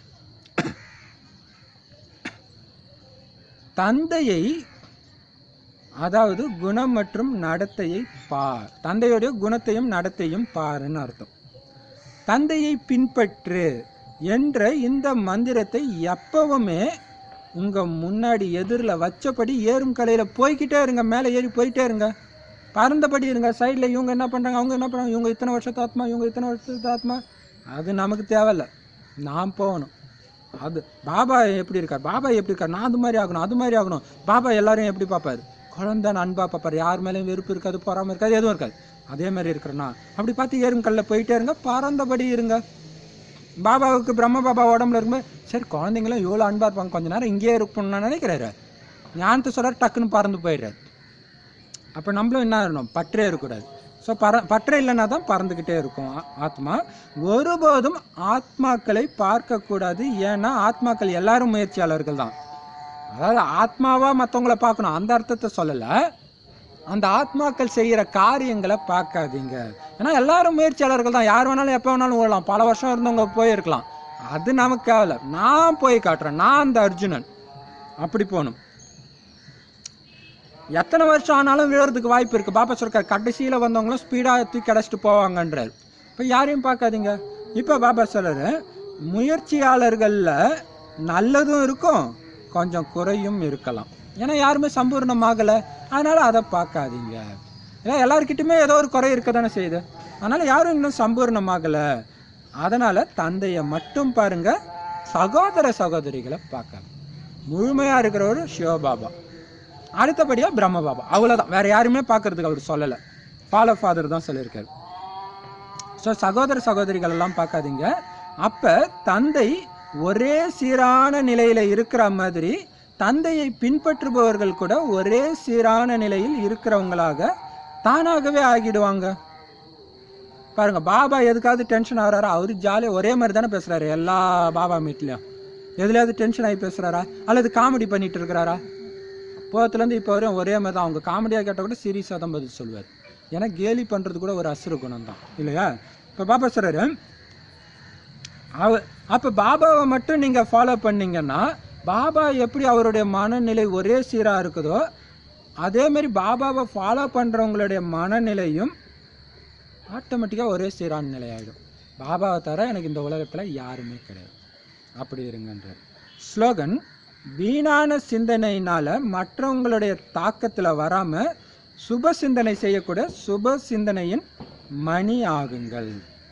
தந்தையை அதாவது குணம் மற்றும் நடத்தையை பார் தந்தையுடைய குணத்தையும் நடத்தையும் பாருன்னு அர்த்தம் தந்தையை பின்பற்று என்ற இந்த மந்திரத்தை எப்பவுமே உங்க முன்னாடி எதிரில் வச்சபடி ஏறும் கலையில போய்க்கிட்டே இருங்க மேலே ஏறி போயிட்டே இருங்க பறந்தபடி இருங்க சைடில் இவங்க என்ன பண்ணுறாங்க அவங்க என்ன பண்ணுறாங்க இவங்க இத்தனை வருஷத்து ஆத்மா இவங்க இத்தனை வருஷத்து ஆத்மா அது நமக்கு தேவையில்ல நான் போகணும் அது பாபா எப்படி இருக்கார் பாபா எப்படி இருக்கார் நான் அது மாதிரி ஆகணும் அது மாதிரி ஆகணும் பாபா எல்லாரையும் எப்படி பார்ப்பாரு குழந்தை அன்பா பார்ப்பாரு யார் மேலேயும் வெறுப்பு இருக்காது பொறாம இருக்காது எதுவும் இருக்காது அதே மாதிரி இருக்கிறேன்னா அப்படி பார்த்து ஏறுங்கல்ல போயிட்டே இருங்க பறந்தபடி இருங்க பாபாவுக்கு பிரம்ம பாபா உடம்புல இருக்கும்போது சரி குழந்தைங்களும் இவ்வளோ அன்பா இருப்பாங்க கொஞ்ச நேரம் இங்கேயே இருக்கணும்னு நினைக்கிறாரு ஞானத்தை சொல்றாரு டக்குன்னு பறந்து போயிடுறாரு அப்போ நம்மளும் என்ன இருக்கணும் பற்றே இருக்கக்கூடாது ஸோ பற பற்றே இல்லைன்னா தான் பறந்துக்கிட்டே இருக்கும் ஆ- ஆத்மா ஒருபோதும் ஆத்மாக்களை பார்க்கக்கூடாது ஏன்னா ஆத்மாக்கள் எல்லாரும் முயற்சியாளர்கள் தான் அதாவது ஆத்மாவா மற்றவங்கள பார்க்கணும் அந்த அர்த்தத்தை சொல்லலை அந்த ஆத்மாக்கள் செய்கிற காரியங்களை பார்க்காதீங்க ஏன்னா எல்லாரும் முயற்சியாளர்கள் தான் யார் வேணாலும் எப்போ வேணாலும் ஓடலாம் பல வருஷம் இருந்தவங்க போயிருக்கலாம் அது நமக்கு தேவையில்ல நான் போய் காட்டுறேன் நான் அந்த அர்ஜுனன் அப்படி போகணும் எத்தனை வருஷம் ஆனாலும் விழுறதுக்கு வாய்ப்பு இருக்கு பாப்பா சொல்றாரு கடைசியில வந்தவங்களும் ஸ்பீடா தூக்கி அடைச்சிட்டு போவாங்கன்றார் இப்போ யாரையும் பார்க்காதீங்க இப்போ பாபா சொல்றாரு முயற்சியாளர்கள்ல நல்லதும் இருக்கும் கொஞ்சம் குறையும் இருக்கலாம் ஏன்னா யாருமே சம்பூர்ணமாகலை அதனால அதை பார்க்காதீங்க ஏன்னா எல்லாருக்கிட்டுமே ஏதோ ஒரு குறை இருக்க தானே செய்யுது அதனால யாரும் இன்னும் சம்பூர்ணமாகலை அதனால தந்தையை மட்டும் பாருங்க சகோதர சகோதரிகளை பார்க்காது முழுமையா இருக்கிறவர் சிவபாபா அடுத்தபடியா பிரம்ம பாபா அவ்வளவுதான் வேற யாருமே பார்க்கறதுக்கு அவர் சொல்லலை ஃபாலோ ஃபாதர் தான் சொல்லியிருக்காரு ஸோ சகோதர சகோதரிகள் எல்லாம் பார்க்காதீங்க அப்ப தந்தை ஒரே சீரான நிலையில இருக்கிற மாதிரி தந்தையை பின்பற்றுபவர்கள் கூட ஒரே சீரான நிலையில் இருக்கிறவங்களாக தானாகவே ஆகிடுவாங்க பாருங்க பாபா எதுக்காவது டென்ஷன் ஆகிறாரா அவரு ஜாலியாக ஒரே மாதிரி தானே பேசுறாரு எல்லா பாபா மீட்லையும் எதுலையாவது டென்ஷன் ஆகி பேசுறாரா அல்லது காமெடி பண்ணிட்டு இருக்கிறாரா போகத்துலேருந்து இப்போ வரையும் ஒரே மாதிரி தான் அவங்க காமெடியாக கேட்டால் கூட சீரியஸாக தான் பதில் சொல்லுவார் ஏன்னா கேலி பண்ணுறது கூட ஒரு அசுர குணம் தான் இல்லையா இப்போ பாபா சொல்கிறாரு அவ அப்போ பாபாவை மட்டும் நீங்கள் ஃபாலோ பண்ணீங்கன்னா பாபா எப்படி அவருடைய மனநிலை ஒரே சீராக இருக்குதோ அதே மாதிரி பாபாவை ஃபாலோ பண்ணுறவங்களுடைய மனநிலையும் ஆட்டோமேட்டிக்காக ஒரே சீரான நிலையாயிடும் பாபாவை தவிர எனக்கு இந்த உலகத்தில் யாருமே கிடையாது அப்படி இருங்கன்றார் ஸ்லோகன் வீணான சிந்தனையினால மற்றவங்களுடைய தாக்கத்துல வராம சுப சிந்தனை செய்யக்கூடிய சுப சிந்தனையின் மணி ஆகுங்கள்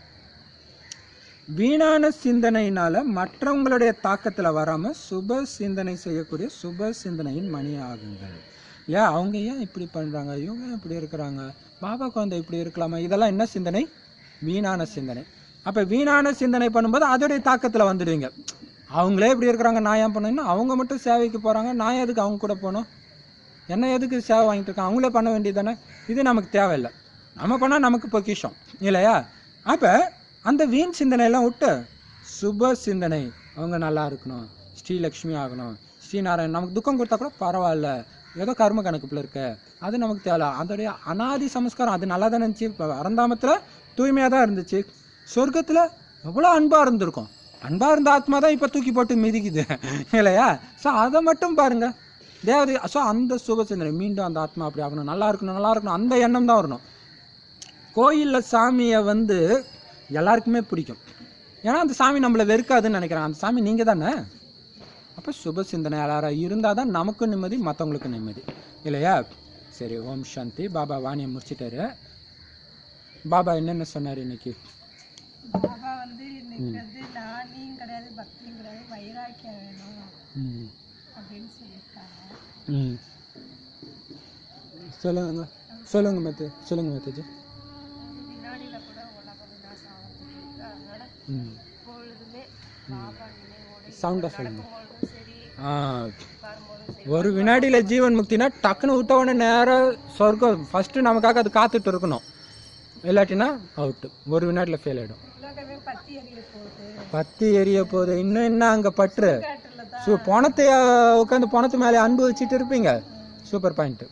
வீணான சிந்தனையினால மற்றவங்களுடைய தாக்கத்துல வராம சுப சிந்தனை செய்யக்கூடிய சுப சிந்தனையின் மணி ஆகுங்கள் ஏன் அவங்க ஏன் இப்படி பண்றாங்க இவங்க ஏன் இப்படி இருக்கிறாங்க பாபா குழந்தை இப்படி இருக்கலாமா இதெல்லாம் என்ன சிந்தனை வீணான சிந்தனை அப்ப வீணான சிந்தனை பண்ணும்போது அதோடைய தாக்கத்துல வந்துடுவீங்க அவங்களே இப்படி இருக்கிறாங்க நான் ஏன் பண்ணேன்னா அவங்க மட்டும் சேவைக்கு போறாங்க நான் எதுக்கு அவங்க கூட போகணும் என்ன எதுக்கு சேவை வாங்கிட்டு இருக்காங்க அவங்களே பண்ண வேண்டியது தானே இது நமக்கு தேவையில்லை நம்ம பண்ணால் நமக்கு பொக்கிஷம் இல்லையா அப்போ அந்த வீண் சிந்தனையெல்லாம் விட்டு சுப சிந்தனை அவங்க நல்லா இருக்கணும் ஸ்ரீலக்ஷ்மி ஆகணும் ஸ்ரீநாராயண் நமக்கு துக்கம் கொடுத்தா கூட பரவாயில்ல ஏதோ கர்ம கணக்குல இருக்க அது நமக்கு தேவை அதோடைய அனாதி சமஸ்காரம் அது நல்லா தான் இருந்துச்சு இப்போ அரந்தாமத்தில் தூய்மையாக தான் இருந்துச்சு சொர்க்கத்தில் எவ்வளோ அன்பாக இருந்திருக்கும் அன்பாக இருந்த ஆத்மா தான் இப்போ தூக்கி போட்டு மிதிக்குது இல்லையா ஸோ அதை மட்டும் பாருங்க தேவதை ஸோ அந்த சுப சிந்தனை மீண்டும் அந்த ஆத்மா அப்படி ஆகணும் நல்லா இருக்கணும் நல்லா இருக்கணும் அந்த எண்ணம் தான் வரணும் கோயிலில் சாமியை வந்து எல்லாருக்குமே பிடிக்கும் ஏன்னா அந்த சாமி நம்மளை வெறுக்காதுன்னு நினைக்கிறாங்க அந்த சாமி நீங்கள் தானே அப்போ சுப சிந்தனை எல்லாரும் இருந்தால் தான் நமக்கும் நிம்மதி மற்றவங்களுக்கும் நிம்மதி இல்லையா சரி ஓம் சாந்தி பாபா வாணியை முடிச்சிட்டாரு பாபா என்னென்ன சொன்னார் இன்னைக்கு பாபா வந்து இன்னைக்கு வந்து நான் நீயும் கிடையாது பக்தியும் கிடையாது வைராக்கியம் வேணும் ம் அப்படின்னு சொல்லியிருக்காங்க ம் சொல்லுங்க சொல்லுங்க மத்து சொல்லுங்க மத்துஜி வினாடியில கூட உலக விநாசம் ஆகிறதுக்கு இருக்கு அதனால ம் எப்பொழுதுமே பாபா நினைவோடு சவுண்டாக சொல்லுங்க இருக்கும்பொழுதும் சரி ஆ வரும்போதும் சரி ஒரு வினாடியில ஜீவன் முக்தினா டக்குன்னு விட்ட உடனே நேரம் சொர்க்கம் ஃபர்ஸ்ட் நமக்காக அது காத்துட்டு இருக்கணும் இல்லாட்டினா அவுட்டு ஒரு வினாடியில் ஃபெயில் ஆயிடும் உலகமே பத்தி எறிய போகுது பத்தி எரிய போகுது இன்னும் என்ன அங்க பற்று காட்டுல தான் ஸோ பணத்தை உட்காந்து பணத்து மேலே அன்பு வச்சுட்டு இருப்பீங்க சூப்பர் பாயிண்ட்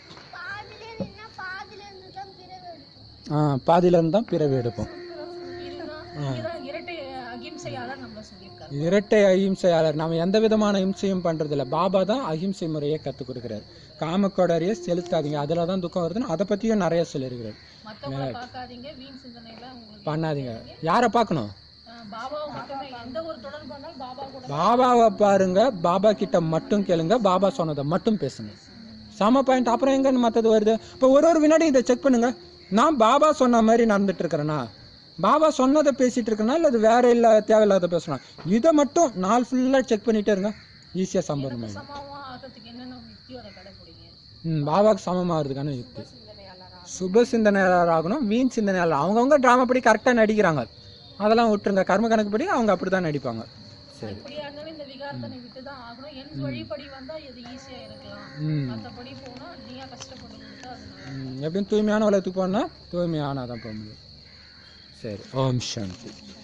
ஆ பாதியில இருந்து தான் பிறவி எடுப்போம் இதுதான் இதுதான் இரட்டை அகிம்சையாளர் நம்ம சொல்லியிருக்காரு இரட்டை அஹிம்சையாளர் நாம எந்த விதமான அஹிம்சையும் பண்றதில்ல பாபா தான் அஹிம்சை முறையை கற்றுக் கொடுக்குறாரு காமக்கோடரியை செலுத்தாதீங்க அதில் தான் துக்கம் வருதுன்னு அதை பற்றியும் நிறைய சொல்லியிருக்கிறார் மத்தவங்கள பார்க்காதீங்க வீண் சிந்தனையில உங்களுக்கு பண்ணாதீங்க யாரை பார்க்கணும் அஹ், பாபாவை மட்டுமே எந்த ஒரு தொடர்பு பண்ணாலும் பாபா கூட பாபாவை பாருங்க பாபா கிட்ட மட்டும் கேளுங்க பாபா சொன்னதை மட்டும் பேசுங்க சம பாயிண்ட் அப்புறம் எங்க மற்றது வருது இப்போ ஒரு ஒரு வினாடி இதை செக் பண்ணுங்க நான் பாபா சொன்ன மாதிரி நடந்துட்டு இருக்கிறேனா பாபா சொன்னதை பேசிட்டு இருக்கேனா இல்லை அது வேற இல்லை தேவையில்லாத பேசணும் இதை மட்டும் நாள் ஃபுல்லாக செக் பண்ணிட்டே இருங்க ஈஸியாக சம்பவம் ஆயிடும் சமாவம் ஆகிறதுக்கு என்னென்ன யுக்தியோ அதை கடைப்பிடிங்க ம் பாபாவுக்கு சமமாகிறதுக்கான யுக்தி சிந்தனையாளரா சுப சிந்தனையாளர் ஆகணும் வீண் சிந்தனையாளர் அவங்கவுங்க ட்ராமா படி கரெக்டாக நடிக்கிறாங்க அதெல்லாம் விட்டுருங்க கர்ம கணக்குப்படி அவங்க அப்படி தான் நடிப்பாங்க சரி இப்படியா இருந்தாலும் இந்த விகாரத்தனை விட்டு தான் ஆகணும் என் வழிப்படி வந்தா இது ஈஸியா இருக்கலாம் ம் மற்றபடி போனா நீயா கஷ்டப்பட்டு கொடுத்தா அது நல்லா ம், எப்படியும் தூய்மையான உலகத்துக்கு போனால் தூய்மையான தான் போக முடியும் சரி ஓம் சாந்தி